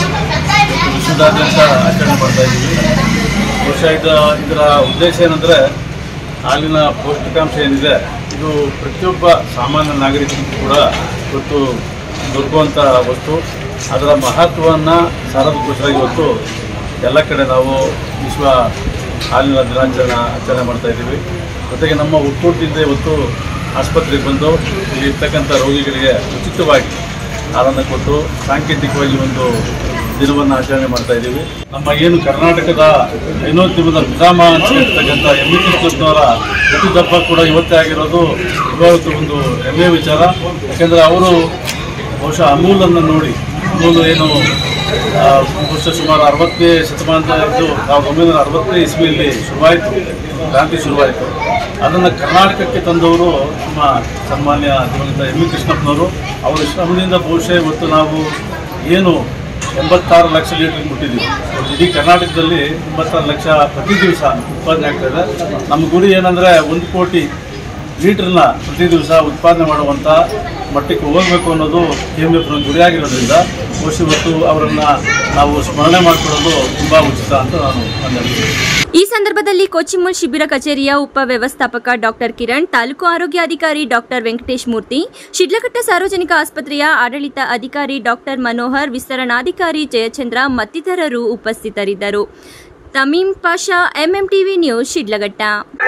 ವಿಶ್ವದಾದ್ಯಂತ ಆಚರಣೆ ಮಾಡ್ತಾ ಇದ್ದೀವಿ ಬಹುಶಃ ಇದು ಇದರ ಉದ್ದೇಶ ಏನಂದರೆ ಹಾಲಿನ ಪೌಷ್ಟಿಕಾಂಶ ಏನಿದೆ ಇದು ಪ್ರತಿಯೊಬ್ಬ ಸಾಮಾನ್ಯ ನಾಗರಿಕರಿಗೂ ಕೂಡ ಇವತ್ತು ದೊರಕುವಂಥ ವಸ್ತು ಅದರ ಮಹತ್ವವನ್ನು ಸಾರೋದಕ್ಕೋಸ್ಕರ ಇವತ್ತು ಎಲ್ಲ ಕಡೆ ನಾವು ವಿಶ್ವ ಹಾಲಿನ ದಿನಾಚರಣೆ ಆಚರಣೆ ಮಾಡ್ತಾ ಇದ್ದೀವಿ ಜೊತೆಗೆ ನಮ್ಮ ಒಕ್ಕೂಟದಿಂದ ಇವತ್ತು ಆಸ್ಪತ್ರೆಗೆ ಬಂದು ಇಲ್ಲಿ ಇರ್ತಕ್ಕಂಥ ರೋಗಿಗಳಿಗೆ ಉಚಿತವಾಗಿ ಹಾಲನ್ನು ಕೊಟ್ಟು ಸಾಂಕೇತಿಕವಾಗಿ ಒಂದು ದಿನವನ್ನು ಆಚರಣೆ ಮಾಡ್ತಾ ಇದ್ದೀವಿ ನಮ್ಮ ಏನು ಕರ್ನಾಟಕದ ಹೈನೋದ್ಯಮದ ಪಿತಾಮ ಅಂತ ಹೇಳ್ತಕ್ಕಂಥ ಎಂ ಇ ಕೃಷ್ಣವರ ಹುಟ್ಟಿದಬ್ಬ ಕೂಡ ಇವತ್ತೇ ಆಗಿರೋದು ಇವತ್ತು ಒಂದು ಹೆಮ್ಮೆಯ ವಿಚಾರ ಯಾಕೆಂದರೆ ಅವರು ಬಹುಶಃ ಅಮೂಲನ್ನು ನೋಡಿ ಅಮೂಲ್ ಏನು ಆ, ಬಹುಶಃ ಸುಮಾರು ಅರವತ್ತನೇ ಶತಮಾನದ್ದು ಸಾವಿರದ ಒಂಬೈನೂರ ಅರವತ್ತನೇ ಇಸ್ವಿಯಲ್ಲಿ ಶುರುವಾಯಿತು ಕ್ರಾಂತಿ ಶುರುವಾಯಿತು ಅದನ್ನು ಕರ್ನಾಟಕಕ್ಕೆ ತಂದವರು ನಮ್ಮ ಸನ್ಮಾನ್ಯ ದಿವಂಗತ ಎಂ ವಿ ಕೃಷ್ಣಪ್ಪನವರು ಅವರ ಶ್ರಮದಿಂದ ಬಹುಶಃ ಇವತ್ತು ನಾವು ಏನು ಎಂಬತ್ತಾರು ಲಕ್ಷ ಲೀಟರ್ ಮುಟ್ಟಿದ್ದೀವಿ ಇವತ್ತು ಇಡೀ ಕರ್ನಾಟಕದಲ್ಲಿ ಎಂಬತ್ತಾರು ಲಕ್ಷ ಪ್ರತಿ ದಿವಸ ಉತ್ಪಾದನೆ ಆಗ್ತದೆ ನಮ್ಮ ಗುರಿ ಏನಂದರೆ ಒಂದು ಕೋಟಿ ಲೀಟರ್ನ ಪ್ರತಿ ದಿವಸ ಉತ್ಪಾದನೆ ಮಾಡುವಂಥ ಮಟ್ಟಕ್ಕೆ ಹೋಗಬೇಕು ಅನ್ನೋದು ಕೆ ಎಮ್ ಎಫ್ ಗುರಿಯಾಗಿರೋದ್ರಿಂದ ಬಹುಶಃ ಇವತ್ತು ಅವರನ್ನು ನಾವು ಸ್ಮರಣೆ ಮಾಡಿಕೊಳ್ಳೋದು ತುಂಬ ಉಚಿತ ಅಂತ ನಾನು ನನ್ನ ಅನಿಸಿಕೆ ಈ ಸಂದರ್ಭದಲ್ಲಿ ಕೋಚಿಮುಲ್ ಶಿಬಿರ ಕಚೇರಿಯ ಉಪ ವ್ಯವಸ್ಥಾಪಕ ಡಾಕ್ಟರ್ ಕಿರಣ್ ತಾಲೂಕು ಆರೋಗ್ಯಾಧಿಕಾರಿ ಡಾಕ್ಟರ್ ವೆಂಕಟೇಶ್ ಮೂರ್ತಿ ಶಿಡ್ಲಘಟ್ಟ ಸಾರ್ವಜನಿಕ ಆಸ್ಪತ್ರೆಯ ಆಡಳಿತ ಅಧಿಕಾರಿ ಡಾಕ್ಟರ್ ಮನೋಹರ್ ವಿಸ್ತರಣಾಧಿಕಾರಿ ಜಯಚಂದ್ರ ಮತ್ತಿತರರು ಉಪಸ್ಥಿತರಿದ್ದರು ತಮೀಂ ಪಾಷಾ ಎಂಎಂಟಿವಿ ನ್ಯೂಸ್ ಶಿಡ್ಲಘಟ್ಟ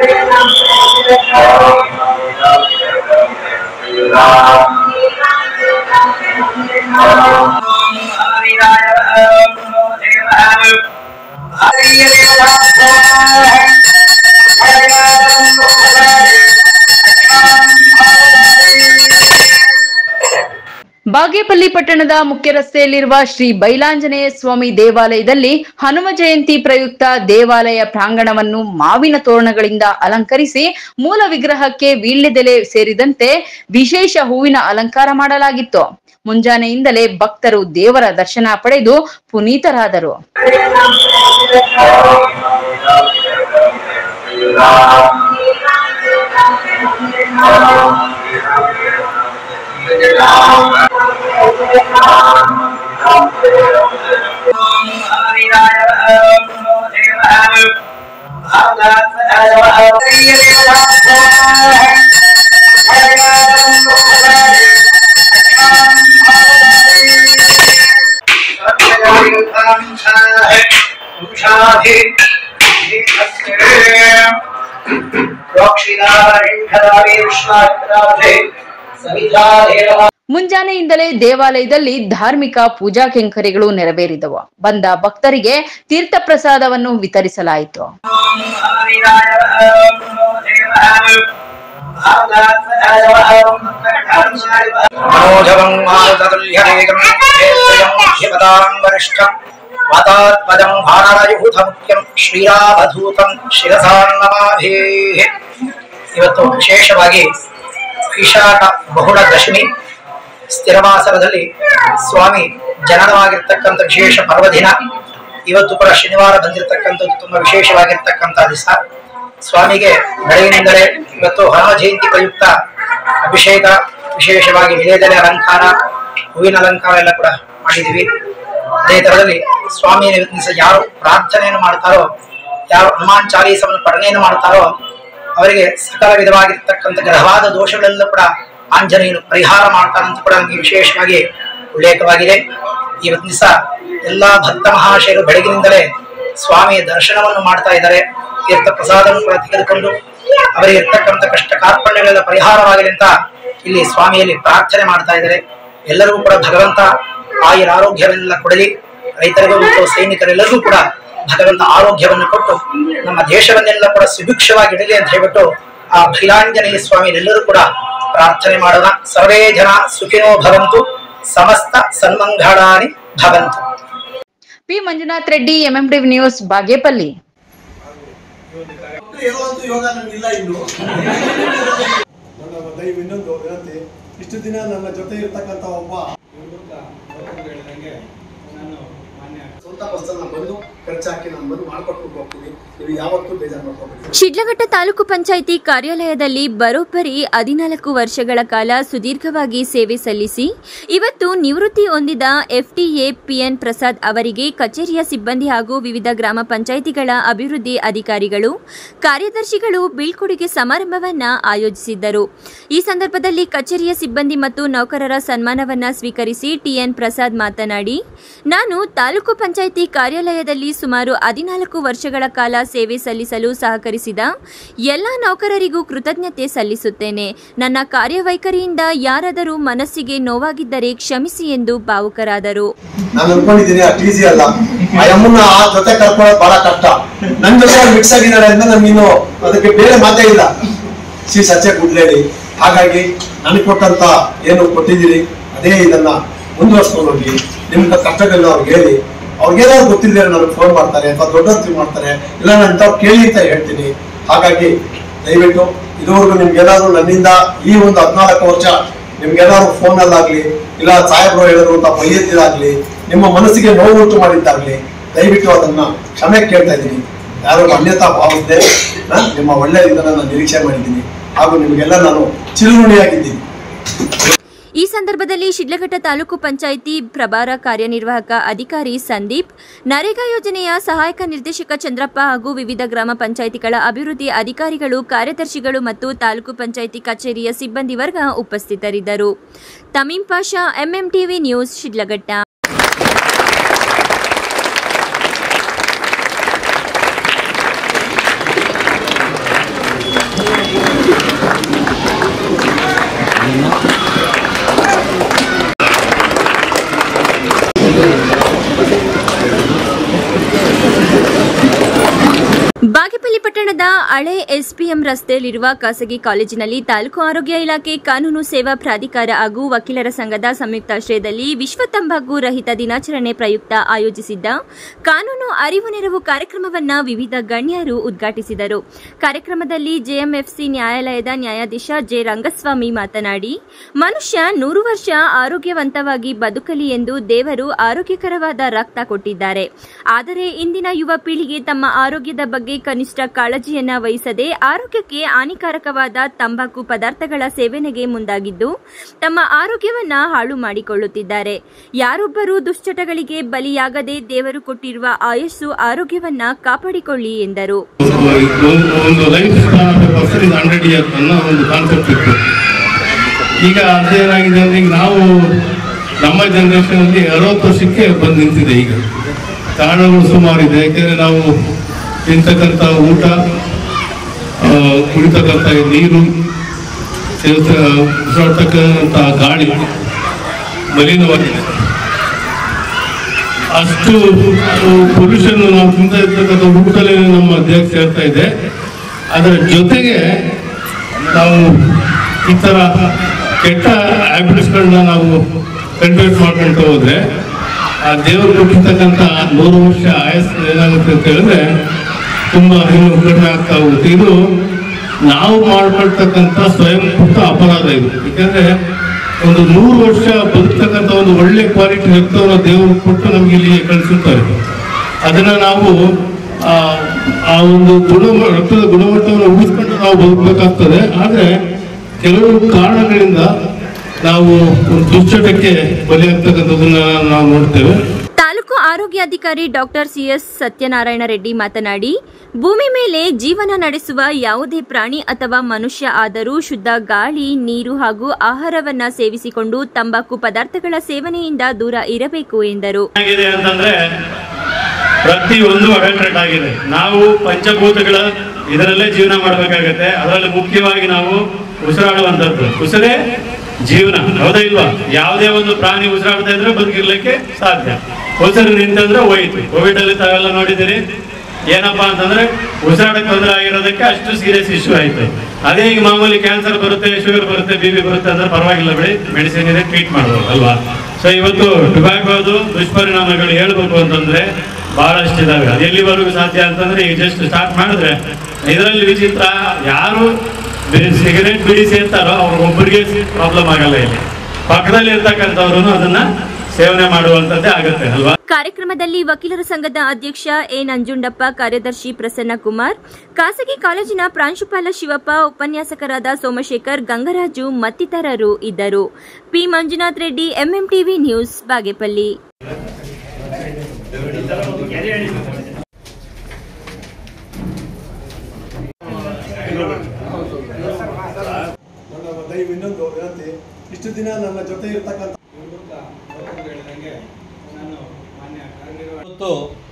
ಬಾಗೇಪಲ್ಲಿ ಪಟ್ಟಣದ ಮುಖ್ಯ ರಸ್ತೆಯಲ್ಲಿರುವ ಶ್ರೀ ಬೈಲಾಂಜನೇಯ ಸ್ವಾಮಿ ದೇವಾಲಯದಲ್ಲಿ ಹನುಮ ಜಯಂತಿ ಪ್ರಯುಕ್ತ ದೇವಾಲಯ ಪ್ರಾಂಗಣವನ್ನು ಮಾವಿನ ತೋರಣಗಳಿಂದ ಅಲಂಕರಿಸಿ ಮೂಲ ವಿಗ್ರಹಕ್ಕೆ ವೀಳ್ಯದೆಲೆ ಸೇರಿದಂತೆ ವಿಶೇಷ ಹೂವಿನ ಅಲಂಕಾರ ಮಾಡಲಾಗಿತ್ತು ಮುಂಜಾನೆಯಿಂದಲೇ ಭಕ್ತರು ದೇವರ ದರ್ಶನ ಪಡೆದು ಪುನೀತರಾದರು ಮುಂಜಾನೆಯಿಂದಲೇ ದೇವಾಲಯದಲ್ಲಿ ಧಾರ್ಮಿಕ ಪೂಜಾ ಕೈಂಕರ್ಯಗಳು ನೆರವೇರಿದವು ಬಂದ ಭಕ್ತರಿಗೆ ತೀರ್ಥ ಪ್ರಸಾದವನ್ನು ವಿತರಿಸಲಾಯಿತು मनोजवं मारुततुल्यवेगं क्षेत्रयं ह्यपतां वरिष्ठं वातात्मजं भाणरयुहुतमुख्यं ಶ್ರೀರಾಮಧೂತಂ ಶಿರಸಾನ್ನಮಾಭೇಃ ಇವತ್ತು ವಿಶೇಷವಾಗಿ ವಿಶಾಖ ಬಹುಳ ದಶಮಿ ಸ್ಥಿರವಾಸರದಲ್ಲಿ ಸ್ವಾಮಿ ಜನನವಾಗಿರ್ತಕ್ಕಂಥ ವಿಶೇಷ ಪರ್ವದಿನ ಇವತ್ತು ಕೂಡ ಶನಿವಾರ ಬಂದಿರತಕ್ಕಂಥದ್ದು ತುಂಬಾ ವಿಶೇಷವಾಗಿರ್ತಕ್ಕಂಥ ದಿವಸ ಸ್ವಾಮಿಗೆ ಬೆಳಗಿನಿಂದಲೇ ಇವತ್ತು ಹನುಮ ಜಯಂತಿ ಪ್ರಯುಕ್ತ ಅಭಿಷೇಕ ವಿಶೇಷವಾಗಿ ವಿಲೇದಲೆ ಅಲಂಕಾರ ಹೂವಿನ ಅಲಂಕಾರ ಎಲ್ಲ ಕೂಡ ಮಾಡಿದೀವಿ ಅದೇ ತರದಲ್ಲಿ ಸ್ವಾಮಿ ದಿವಸ ಯಾರು ಪ್ರಾರ್ಥನೆಯನ್ನು ಮಾಡ್ತಾರೋ ಯಾರು ಹನುಮಾನ್ ಚಾಲೀಸವನ್ನು ಪಠನೆಯನ್ನು ಮಾಡ್ತಾರೋ ಅವರಿಗೆ ಸಕಲ ವಿಧವಾಗಿರ್ತಕ್ಕಂಥ ಗ್ರಹವಾದ ದೋಷಗಳೆಲ್ಲ ಕೂಡ ಆಂಜನೇಯನು ಪರಿಹಾರ ಮಾಡ್ತಾನಂತ ಕೂಡ ನಮಗೆ ವಿಶೇಷವಾಗಿ ಉಲ್ಲೇಖವಾಗಿದೆ ಇವತ್ತು ದಿವಸ ಎಲ್ಲಾ ಭಕ್ತ ಮಹಾಶಯರು ಬೆಳಗಿನಿಂದಲೇ ಸ್ವಾಮಿಯ ದರ್ಶನವನ್ನು ಮಾಡ್ತಾ ಇದ್ದಾರೆ ತೀರ್ಥ ಪ್ರಸಾದವನ್ನು ಕೂಡ ತೆಗೆದುಕೊಂಡು ಅವರಿಗೆ ಇರ್ತಕ್ಕಂಥ ಕಷ್ಟ ಕಾರ್ಪಣ್ಯಗಳೆಲ್ಲ ಪರಿಹಾರವಾಗಲಿ ಅಂತ ಇಲ್ಲಿ ಸ್ವಾಮಿಯಲ್ಲಿ ಪ್ರಾರ್ಥನೆ ಮಾಡ್ತಾ ಇದ್ದಾರೆ ಎಲ್ಲರಿಗೂ ಕೂಡ ಭಗವಂತ ಆಯುರ ಆರೋಗ್ಯವನ್ನೆಲ್ಲ ಕೊಡಲಿ ರೈತರಿಗೂ ಮತ್ತು ಸೈನಿಕರೆಲ್ಲರಿಗೂ ಕೂಡ ಭಗವಂತ ಆರೋಗ್ಯವನ್ನು ಕೊಟ್ಟು ನಮ್ಮ ದೇಶವನ್ನೆಲ್ಲ ಕೂಡ ಸುಭಿಕ್ಷವಾಗಿ ಇಡಲಿ ಅಂತ ಹೇಳ್ಬಿಟ್ಟು ಆ ಭೈಲಾಂಜನೇಯ ಸ್ವಾಮಿ ಎಲ್ಲರೂ ಕೂಡ ಪ್ರಾರ್ಥನೆ ಮಾಡೋಣ ಸರ್ವೇ ಜನ ಸುಖಿನೋ ಭವಂತು ಸಮಸ್ತ ಸನ್ಮಂಗಳಾನಿ ಭವಂತು P Manjunath Reddy MMD news Bagepalli ಯೋಗ ನಮ್ಗಿಲ್ಲ ಇನ್ನು ನನ್ನ ದೈವ ಇನ್ನೊಂದು ವಿನಂತಿ ಇಷ್ಟು ದಿನ ನನ್ನ ಜೊತೆ ಇರ್ತಕ್ಕಂಥ ಒಬ್ಬ ಸ್ವಂತ ಬಸ್ಸನ್ನ ಬಂದು ಖರ್ಚಾಕಿ ನಾನು ಬಂದು ಮಾಡ್ಕೊಟ್ಟು ಹೋಗ್ತೀನಿ ನೀವು ಯಾವತ್ತೂ ಬೇಜಾರು ಮಾಡ್ಕೋಬೇಡಿ ಶಿಡ್ಲಘಟ್ಟ ತಾಲೂಕು ಪಂಚಾಯಿತಿ ಕಾರ್ಯಾಲಯದಲ್ಲಿ ಬರೋಬ್ಬರಿ ಹದಿನಾಲ್ಕು ವರ್ಷಗಳ ಕಾಲ ಸುದೀರ್ಘವಾಗಿ ಸೇವೆ ಸಲ್ಲಿಸಿ ಇವತ್ತು ನಿವೃತ್ತಿ ಹೊಂದಿದ ಎಫ್ಟಿಎ ಪಿಎನ್ ಪ್ರಸಾದ್ ಅವರಿಗೆ ಕಚೇರಿಯ ಸಿಬ್ಬಂದಿ ಹಾಗೂ ವಿವಿಧ ಗ್ರಾಮ ಪಂಚಾಯಿತಿಗಳ ಅಭಿವೃದ್ಧಿ ಅಧಿಕಾರಿಗಳು ಕಾರ್ಯದರ್ಶಿಗಳು ಬೀಳ್ಕೊಡುಗೆ ಸಮಾರಂಭವನ್ನ ಆಯೋಜಿಸಿದ್ದರು ಈ ಸಂದರ್ಭದಲ್ಲಿ ಕಚೇರಿಯ ಸಿಬ್ಬಂದಿ ಮತ್ತು ನೌಕರರ ಸನ್ಮಾನವನ್ನ ಸ್ವೀಕರಿಸಿ ಟಿಎನ್ ಪ್ರಸಾದ್ ಮಾತನಾಡಿ ನಾನು ತಾಲೂಕು ಪಂಚಾಯಿತಿ ಕಾರ್ಯಾಲಯದಲ್ಲಿ ಸುಮಾರು ಹದಿನಾಲ್ಕು ವರ್ಷಗಳ ಕಾಲ ಸೇವೆ ಸಲ್ಲಿಸಲು ಸಹಕರಿಸಿದ ಎಲ್ಲ ನೌಕರರಿಗೂ ಕೃತಜ್ಞತೆ ಸಲ್ಲಿಸುತ್ತೇನೆ ನನ್ನ ಕಾರ್ಯವೈಖರಿಯಿಂದ ಯಾರಾದರೂ ಮನಸ್ಸಿಗೆ ನೋವಾಗಿದ್ದರೆ ಕ್ಷಮಿಸಿ ಎಂದು ಭಾವುಕರಾದರು ನಾನು ಅನ್ಕೊಂಡಿದ್ದೀನಿ ಅಷ್ಟು ಈಸಿ ಅಲ್ಲ ಆ ಯಮ್ಮನ್ನ ಆ ಜೊತೆ ಕರ್ಕೊಳ್ಳೋದು ಬಹಳ ಕಷ್ಟ ನನ್ ಜೊತೆ ಮಿಕ್ಸ್ ಆಗಿದ್ದಾಳೆ ಅಂತ ನನ್ಗಿನ್ನು ಅದಕ್ಕೆ ಬೇರೆ ಮಾತೇ ಇಲ್ಲ ಶ್ರೀ ಸತ್ಯ ಗುಡ್ಲೇಡಿ ಹಾಗಾಗಿ ನನಗೆ ಕೊಟ್ಟಂತ ಏನು ಕೊಟ್ಟಿದ್ದೀರಿ ಅದೇ ಇದನ್ನ ಮುಂದುವರ್ಸ್ಕೊಂಡು ಹೋಗಿ ನಿಮ್ಮ ಕಷ್ಟಗಳನ್ನ ಅವ್ರಿಗೆ ಹೇಳಿ ಅವ್ರಿಗೇನಾದ್ರು ಗೊತ್ತಿಲ್ಲದೆ ನನಗೆ ಫೋನ್ ಮಾಡ್ತಾರೆ ಅಥವಾ ದೊಡ್ಡವ್ರು ಮಾಡ್ತಾರೆ ಇಲ್ಲ ನಾನು ಇಂಥವ್ರು ಕೇಳಿ ಅಂತ ಹೇಳ್ತೀನಿ ಹಾಗಾಗಿ ದಯವಿಟ್ಟು ಇದುವರೆಗೂ ನಿಮ್ಗೆ ಏನಾದ್ರು ನನ್ನಿಂದ ಈ ಒಂದು ಹದಿನಾಲ್ಕು ವರ್ಷ ನಿಮ್ಗೆ ಏನಾದ್ರು ಫೋನ್ ಅಲ್ಲಾಗ್ಲಿ ಇಲ್ಲ ಸಾಹೇಬ್ರು ಹೇಳಿದ್ರು ಅಂತ ಬೈಯತ್ತಿದಾಗ್ಲಿ ನಿಮ್ಮ ಮನಸ್ಸಿಗೆ ನೋವು ಉಂಟು ಮಾಡಿದ್ದಾಗ್ಲಿ ದಯವಿಟ್ಟು ಅದನ್ನ ಕ್ಷಮೆ ಕೇಳ್ತಾ ಇದ್ದೀನಿ ಯಾರು ಅನ್ಯತಾ ಭಾವಿಸದೆ ನಿಮ್ಮ ಒಳ್ಳೆಯ ಇದನ್ನ ನಾನು ನಿರೀಕ್ಷೆ ಮಾಡಿದ್ದೀನಿ ಹಾಗೂ ನಿಮಗೆಲ್ಲ ನಾನು ಚಿರುಗುಣಿಯಾಗಿದ್ದೀನಿ ಈ ಸಂದರ್ಭದಲ್ಲಿ ಶಿಡ್ಲಘಟ್ಟ ತಾಲೂಕು ಪಂಚಾಯಿತಿ ಪ್ರಭಾರ ಕಾರ್ಯನಿರ್ವಾಹಕ ಅಧಿಕಾರಿ ಸಂದೀಪ್ ನರೇಗಾ ಯೋಜನೆಯ ಸಹಾಯಕ ನಿರ್ದೇಶಕ ಚಂದ್ರಪ್ಪ ಹಾಗೂ ವಿವಿಧ ಗ್ರಾಮ ಪಂಚಾಯಿತಿಗಳ ಅಭಿವೃದ್ಧಿ ಅಧಿಕಾರಿಗಳು ಕಾರ್ಯದರ್ಶಿಗಳು ಮತ್ತು ತಾಲೂಕು ಪಂಚಾಯಿತಿ ಕಚೇರಿಯ ಸಿಬ್ಬಂದಿ ವರ್ಗ ಉಪಸ್ಥಿತರಿದ್ದರು ತಮೀಂ ಪಾಷಾ ಎಂಎಂಟಿವಿ ನ್ಯೂಸ್ ಶಿಡ್ಲಘಟ್ಟ ಬಾಗೇಪಲ್ಲಿ ಪಟ್ಟಣದ ಹಳೆ ಎಸ್ಪಿಎಂ ರಸ್ತೆಯಲ್ಲಿರುವ ಖಾಸಗಿ ಕಾಲೇಜಿನಲ್ಲಿ ತಾಲೂಕು ಆರೋಗ್ಯ ಇಲಾಖೆ ಕಾನೂನು ಸೇವಾ ಪ್ರಾಧಿಕಾರ ಹಾಗೂ ವಕೀಲರ ಸಂಘದ ಸಂಯುಕ್ತಾಶ್ರಯದಲ್ಲಿ ವಿಶ್ವ ತಂಬಾಕು ರಹಿತ ದಿನಾಚರಣೆ ಪ್ರಯುಕ್ತ ಆಯೋಜಿಸಿದ್ದ ಕಾನೂನು ಅರಿವು ನೆರವು ಕಾರ್ಯಕ್ರಮವನ್ನು ವಿವಿಧ ಗಣ್ಯರು ಉದ್ಘಾಟಿಸಿದರು ಕಾರ್ಯಕ್ರಮದಲ್ಲಿ ಜೆಎಂಎಫ್ಸಿ ನ್ಯಾಯಾಲಯದ ನ್ಯಾಯಾಧೀಶ ಜೆ ರಂಗಸ್ವಾಮಿ ಮಾತನಾಡಿ ಮನುಷ್ಯ ನೂರು ವರ್ಷ ಆರೋಗ್ಯವಂತವಾಗಿ ಬದುಕಲಿ ಎಂದು ದೇವರು ಆರೋಗ್ಯಕರವಾದ ರಕ್ತ ಕೊಟ್ಟಿದ್ದಾರೆ ಆದರೆ ಇಂದಿನ ಯುವ ಪೀಳಿಗೆ ತಮ್ಮ ಆರೋಗ್ಯದ ಬಗ್ಗೆ ಕನಿಷ್ಠ ಕಾಳಜಿಯನ್ನ ವಹಿಸದೆ ಆರೋಗ್ಯಕ್ಕೆ ಹಾನಿಕಾರಕವಾದ ತಂಬಾಕು ಪದಾರ್ಥಗಳ ಸೇವನೆಗೆ ಮುಂದಾಗಿದ್ದು ತಮ್ಮ ಆರೋಗ್ಯವನ್ನ ಹಾಳು ಮಾಡಿಕೊಳ್ಳುತ್ತಿದ್ದಾರೆ ಯಾರೊಬ್ಬರೂ ದುಶ್ಚಟಗಳಿಗೆ ಬಲಿಯಾಗದೆ ದೇವರು ಕೊಟ್ಟಿರುವ ಆಯಸ್ಸು ಆರೋಗ್ಯವನ್ನ ಕಾಪಾಡಿಕೊಳ್ಳಿ ಎಂದರು ಒಂದು life person is hundred years ಅನ್ನೋ ಒಂದು ಕಾನ್ಸೆಪ್ಟ್ ಇತ್ತು ಈಗ ಅದೇನಾಗಿದೆ ಅಂದ್ರೆ ಈಗ ನಾವು ನಮ್ಮ ಜನರೇಷನ್ ಅಲ್ಲಿ ಅರವತ್ತು ವರ್ಷಕ್ಕೆ ಬಂದು ನಿಂತಿದೆ ಈಗ ಕಾರಣಗಳು ಸುಮಾರು ಇದೆ ಯಾಕೆಂದ್ರೆ ನಾವು ತಿಂತಕ್ಕಂಥ ಊಟ ಆ, ಕುಡಿತಕ್ಕಂಥ ನೀರು ಸೇವಿಸ ಉಸಿರಾಡ್ತಕ್ಕಂಥ ಗಾಳಿ ಮಲಿನವಾಗಿದೆ ಅಷ್ಟು ಪೊಲ್ಯೂಷನ್ ನಾವು ತಿಂತ ಇರ್ತಕ್ಕಂಥ ಊಟದಲ್ಲಿ ನಮ್ಮ ದೇಹಕ್ಕೆ ಸೇರ್ತಾ ಇದೆ ಅದರ ಜೊತೆಗೆ ನಾವು ಈ ಥರ ಕೆಟ್ಟ ಹ್ಯಾಬಿಟ್ಸ್ಗಳನ್ನ ನಾವು ಕಂಟ್ರೋಲ್ ಮಾಡ್ಕೊಂತ ಹೋದ್ರೆ ಆ ದೇವರು ಕೊಟ್ಟಿರ್ತಕ್ಕಂಥ ನೂರು ವರ್ಷ ಆಯಸ್ಸು ಏನಾಗುತ್ತೆ ಅಂತ ಹೇಳಿದ್ರೆ ತುಂಬಾ ಇನ್ನು ಕಡಿಮೆ ಆಗ್ತಾ ಹೋಗುತ್ತೆ ಇದು ನಾವು ಮಾಡ್ಕೊಳ್ತಕ್ಕಂಥ ಸ್ವಯಂಕೃತ ಅಪರಾಧ ಇದು ಯಾಕಂದ್ರೆ ಒಂದು ನೂರು ವರ್ಷ ಬದುಕ್ತಕ್ಕಂಥ ಒಂದು ಒಳ್ಳೆ ಕ್ವಾಲಿಟಿ ರಕ್ತವನ್ನು ದೇವರು ಕೊಟ್ಟು ನಮಗೆ ಇಲ್ಲಿಗೆ ಕಳಿಸುತ್ತಾರೆ ಅದನ್ನ ನಾವು ಆ ಆ ಒಂದು ಗುಣ ರಕ್ತದ ಗುಣಮಟ್ಟವನ್ನು ಉಳಿಸ್ಕೊಂಡು ನಾವು ಬದುಕಬೇಕಾಗ್ತದೆ ಆದರೆ ಕೆಲವು ಕಾರಣಗಳಿಂದ ನಾವು ಒಂದು ದುಶ್ಚಟಕ್ಕೆ ಬಲಿಯಾಗ್ತಕ್ಕಂಥದ್ದನ್ನ ನಾವು ನೋಡ್ತೇವೆ ತಾಲೂಕು ಆರೋಗ್ಯಾಧಿಕಾರಿ ಡಾಕ್ಟರ್ ಸಿಎಸ್ ಸತ್ಯನಾರಾಯಣ ರೆಡ್ಡಿ ಮಾತನಾಡಿ ಭೂಮಿ ಮೇಲೆ ಜೀವನ ನಡೆಸುವ ಯಾವುದೇ ಪ್ರಾಣಿ ಅಥವಾ ಮನುಷ್ಯ ಆದರೂ ಶುದ್ಧ ಗಾಳಿ ನೀರು ಹಾಗೂ ಆಹಾರವನ್ನ ಸೇವಿಸಿಕೊಂಡು ತಂಬಾಕು ಪದಾರ್ಥಗಳ ಸೇವನೆಯಿಂದ ದೂರ ಇರಬೇಕು ಎಂದರು ಏನಾಗಿದೆ ಅಂತಂದ್ರೆ ಪ್ರತಿ ಒಂದು ಅಡಲ್ಟ್ರೇಟ್ ಆಗಿದೆ ನಾವು ಪಂಚಭೂತಗಳ ಇದರಲ್ಲೇ ಜೀವನ ಮಾಡಬೇಕಾಗತ್ತೆ ಅದರಲ್ಲಿ ಮುಖ್ಯವಾಗಿ ನಾವು ಉಸಿರಾಡುವಂಥದ್ದು ಉಸಿರೇ ಜೀವನ ಹೌದಾ ಇಲ್ವಾ ಯಾವುದೇ ಒಂದು ಪ್ರಾಣಿ ಉಸಿರಾಡ್ತಾ ಇದ್ರೆ ಬದುಕಿರ್ಲಿಕ್ಕೆ ಸಾಧ್ಯ ಉಸಿರು ನಿಂತಂದ್ರೆ ಹೋಯ್ತು ಕೋವಿಡ್ ಅಲ್ಲಿ ತಾವೆಲ್ಲ ನೋಡಿದಿರಿ ಏನಪ್ಪಾ ಅಂತಂದ್ರೆ ಉಸಿರಾಡಕ್ಕೆ ತೊಂದರೆ ಆಗಿರೋದಕ್ಕೆ ಅಷ್ಟು ಸೀರಿಯಸ್ ಇಶ್ಯೂ ಆಯ್ತು ಅದೇ ಈಗ ಮಾಮೂಲಿ ಕ್ಯಾನ್ಸರ್ ಬರುತ್ತೆ ಶುಗರ್ ಬರುತ್ತೆ ಬಿ ಪಿ ಬರುತ್ತೆ ಅಂದ್ರೆ ಪರವಾಗಿಲ್ಲ ಬಿಡಿ ಮೆಡಿಸಿನ್ ಇದೆ ಟ್ರೀಟ್ ಮಾಡ್ಬೋದು ಅಲ್ವಾ ಸೊ ಇವತ್ತು ಟೊಬ್ಯಾಕೋದು ದುಷ್ಪರಿಣಾಮಗಳು ಹೇಳ್ಬೇಕು ಅಂತಂದ್ರೆ ಬಹಳಷ್ಟು ಇದಾವೆ ಅದು ಎಲ್ಲಿವರೆಗೂ ಸಾಧ್ಯ ಅಂತಂದ್ರೆ ಈಗ ಜಸ್ಟ್ ಸ್ಟಾರ್ಟ್ ಮಾಡಿದ್ರೆ ಇದರಲ್ಲಿ ವಿಚಿತ್ರ ಯಾರು ಸಿಗರೇಟ್ ಬಿಡಿ ಸೇರ್ತಾರೋ ಅವ್ರಿಗೊಬ್ಬರಿಗೆ ಪ್ರಾಬ್ಲಮ್ ಆಗಲ್ಲ ಇಲ್ಲಿ ಪಕ್ಕದಲ್ಲಿ ಇರ್ತಕ್ಕಂಥವ್ರು ಅದನ್ನ ಸೇವನೆ ಮಾಡುವಂತದ್ದೇ ಆಗುತ್ತೆ ಅಲ್ವಾ ಕಾರ್ಯಕ್ರಮದಲ್ಲಿ ವಕೀಲರ ಸಂಘದ ಅಧ್ಯಕ್ಷ ಎ ನಂಜುಂಡಪ್ಪ ಕಾರ್ಯದರ್ಶಿ ಪ್ರಸನ್ನ ಕುಮಾರ್ ಖಾಸಗಿ ಕಾಲೇಜಿನ ಪ್ರಾಂಶುಪಾಲ ಶಿವಪ್ಪ ಉಪನ್ಯಾಸಕರಾದ ಸೋಮಶೇಖರ್ ಗಂಗರಾಜು ಮತ್ತಿತರರು ಇದ್ದರು P Manjunath Reddy MMTV news Bagepalli ನನ್ನ ದಯವು ಇನ್ನೊಂದು ವಿನಂತಿ ಇಷ್ಟು ದಿನ ನನ್ನ ಜೊತೆ ಇರ್ತಕ್ಕಂಥ ಇವತ್ತು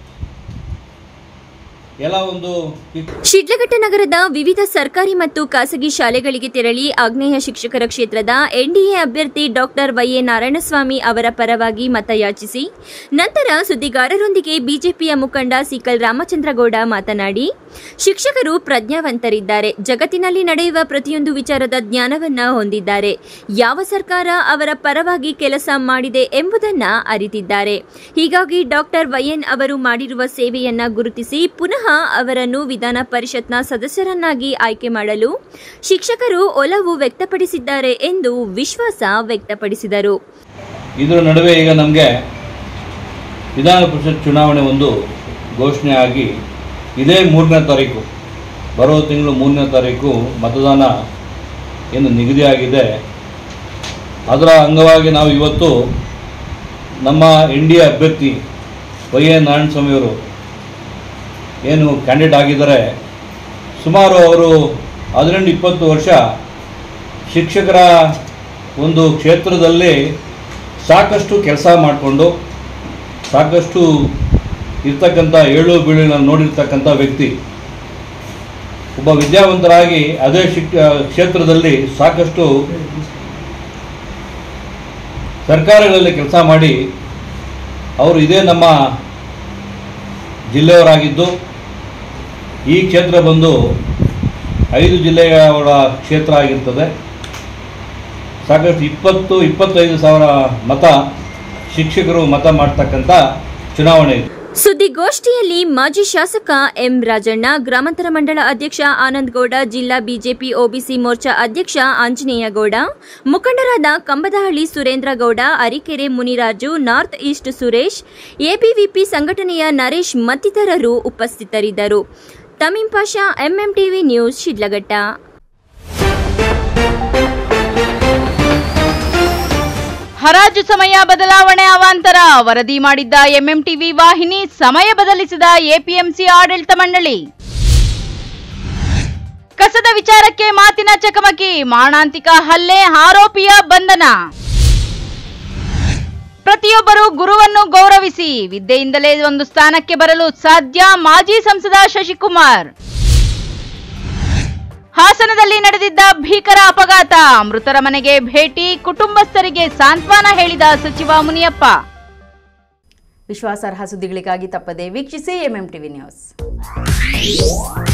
ಎಲ್ಲ ಒಂದು ಶಿಡ್ಲಘಟ್ಟ ನಗರದ ವಿವಿಧ ಸರ್ಕಾರಿ ಮತ್ತು ಖಾಸಗಿ ಶಾಲೆಗಳಿಗೆ ತೆರಳಿ ಆಗ್ನೇಯ ಶಿಕ್ಷಕರ ಕ್ಷೇತ್ರದ ಎನ್ಡಿಎ ಅಭ್ಯರ್ಥಿ ಡಾಕ್ಟರ್ ವೈಎ ನಾರಾಯಣಸ್ವಾಮಿ ಅವರ ಪರವಾಗಿ ಮತಯಾಚಿಸಿ ನಂತರ ಸುದ್ದಿಗಾರರೊಂದಿಗೆ ಬಿಜೆಪಿಯ ಮುಖಂಡ ಸಿಕಲ್ ರಾಮಚಂದ್ರಗೌಡ ಮಾತನಾಡಿ ಶಿಕ್ಷಕರು ಪ್ರಜ್ಞಾವಂತರಿದ್ದಾರೆ ಜಗತ್ತಿನಲ್ಲಿ ನಡೆಯುವ ಪ್ರತಿಯೊಂದು ವಿಚಾರದ ಜ್ಞಾನವನ್ನ ಹೊಂದಿದ್ದಾರೆ ಯಾವ ಸರ್ಕಾರ ಅವರ ಪರವಾಗಿ ಕೆಲಸ ಮಾಡಿದೆ ಎಂಬುದನ್ನ ಅರಿತಿದ್ದಾರೆ ಹೀಗಾಗಿ ಡಾಕ್ಟರ್ ವೈಎನ್ ಅವರು ಮಾಡಿರುವ ಸೇವೆಯನ್ನ ಗುರುತಿಸಿ ಪುನಃ ಅವರನ್ನು ವಿಧಾನ ಪರಿಷತ್ನ ಸದಸ್ಯರನ್ನಾಗಿ ಆಯ್ಕೆ ಮಾಡಲು ಶಿಕ್ಷಕರು ಒಲವು ವ್ಯಕ್ತಪಡಿಸಿದ್ದಾರೆ ಎಂದು ವಿಶ್ವಾಸ ವ್ಯಕ್ತಪಡಿಸಿದರು ಇದರ ನಡುವೆ ಈಗ ನಮಗೆ ವಿಧಾನ ಪರಿಷತ್ ಚುನಾವಣೆ ಒಂದು ಘೋಷಣೆ ಆಗಿ ಇದೇ ಮೂರನೇ ತಾರೀಕು ಬರೋ ತಿಂಗಳು ಮೂರನೇ ತಾರೀಕು ಮತದಾನ ಏನು ನಿಗದಿಯಾಗಿದೆ ಅದರ ಅಂಗವಾಗಿ ನಾವು ಇವತ್ತು ನಮ್ಮ ಎನ್ ಡಿ ಎ ಅಭ್ಯರ್ಥಿ ವೈ ಎ ನಾರಾಯಣಸ್ವಾಮಿಯವರು ಏನು ಕ್ಯಾಂಡಿಡೇಟ್ ಆಗಿದ್ದಾರೆ ಸುಮಾರು ಅವರು ಹದಿನೆಂಟು ಇಪ್ಪತ್ತು ವರ್ಷ ಶಿಕ್ಷಕರ ಒಂದು ಕ್ಷೇತ್ರದಲ್ಲಿ ಸಾಕಷ್ಟು ಕೆಲಸ ಮಾಡಿಕೊಂಡು ಸಾಕಷ್ಟು ಇರ್ತಕ್ಕಂಥ ಏಳು ಬೀಳಿನ ನೋಡಿರ್ತಕ್ಕಂಥ ವ್ಯಕ್ತಿ ಒಬ್ಬ ವಿದ್ಯಾವಂತರಾಗಿ ಅದೇ ಶಿಕ್ ಕ್ಷೇತ್ರದಲ್ಲಿ ಸಾಕಷ್ಟು ಸರ್ಕಾರಗಳಲ್ಲಿ ಕೆಲಸ ಮಾಡಿ ಅವರು ಇದೇ ನಮ್ಮ ಜಿಲ್ಲೆಯವರಾಗಿದ್ದು ಈ ಕ್ಷೇತ್ರ ಬಂದು ಐದು ಜಿಲ್ಲೆಯವರ ಕ್ಷೇತ್ರ ಆಗಿರ್ತದೆ ಸಾಕಷ್ಟು ಇಪ್ಪತ್ತು ಇಪ್ಪತ್ತೈದು ಸಾವಿರ ಮತ ಶಿಕ್ಷಕರು ಮತ ಮಾಡ್ತಕ್ಕಂಥ ಚುನಾವಣೆ ಇದು ಸುದ್ದಿಗೋಷ್ಠಿಯಲ್ಲಿ ಮಾಜಿ ಶಾಸಕ ಎಂ ರಾಜಣ್ಣ ಗ್ರಾಮಾಂತರ ಮಂಡಳ ಅಧ್ಯಕ್ಷ ಆನಂದ್ ಗೌಡ ಜಿಲ್ಲಾ ಬಿಜೆಪಿ ಒಬಿಸಿ ಮೋರ್ಚಾ ಅಧ್ಯಕ್ಷ ಆಂಜನೇಯ ಗೌಡ ಮುಖಂಡರಾದ Kambadahalli Surendra Gowda Arikere Muniraju north east Suresh ABVP ಸಂಘಟನೆಯ ನರೇಶ್ ಮತ್ತಿತರರು ಉಪಸ್ಥಿತರಿದ್ದರು ತಮೀಂ ಪಾಷಾ ಎಂಎಂಟಿವಿ ನ್ಯೂಸ್ ಶಿಡ್ಲಘಟ್ಟ ಹರಾಜು ಸಮಯ ಬದಲಾವಣೆ ಅವಾಂತರ ವರದಿ ಮಾಡಿದ್ದ ಎಂಎಂಟಿವಿ ವಾಹಿನಿ ಸಮಯ ಬದಲಿಸಿದ ಎಪಿಎಂಸಿ ಆಡಳಿತ ಮಂಡಳಿ ಕಸದ ವಿಚಾರಕ್ಕೆ ಮಾತಿನ ಚಕಮಕಿ ಮಾರಣಾಂತಿಕ ಹಲ್ಲೆ ಆರೋಪಿಯ ಬಂಧನ ಪ್ರತಿಯೊಬ್ಬರು ಗುರುವನ್ನು ಗೌರವಿಸಿ ವಿದ್ಯೆಯಿಂದಲೇ ಒಂದು ಸ್ಥಾನಕ್ಕೆ ಬರಲು ಸಾಧ್ಯ ಮಾಜಿ ಸಂಸದ ಶಶಿಕುಮಾರ್ ಹಾಸನದಲ್ಲಿ ನಡೆದಿದ್ದ ಭೀಕರ ಅಪಘಾತ ಮೃತರ ಮನೆಗೆ ಭೇಟಿ ಕುಟುಂಬಸ್ಥರಿಗೆ ಸಾಂತ್ವನ ಹೇಳಿದ ಸಚಿವ ಮುನಿಯಪ್ಪ ವಿಶ್ವಾಸಾರ್ಹ ಸುದ್ದಿಗಳಿಗಾಗಿ ತಪ್ಪದೆ ವೀಕ್ಷಿಸಿ ಎಂಎಂ ಟಿವಿ ನ್ಯೂಸ್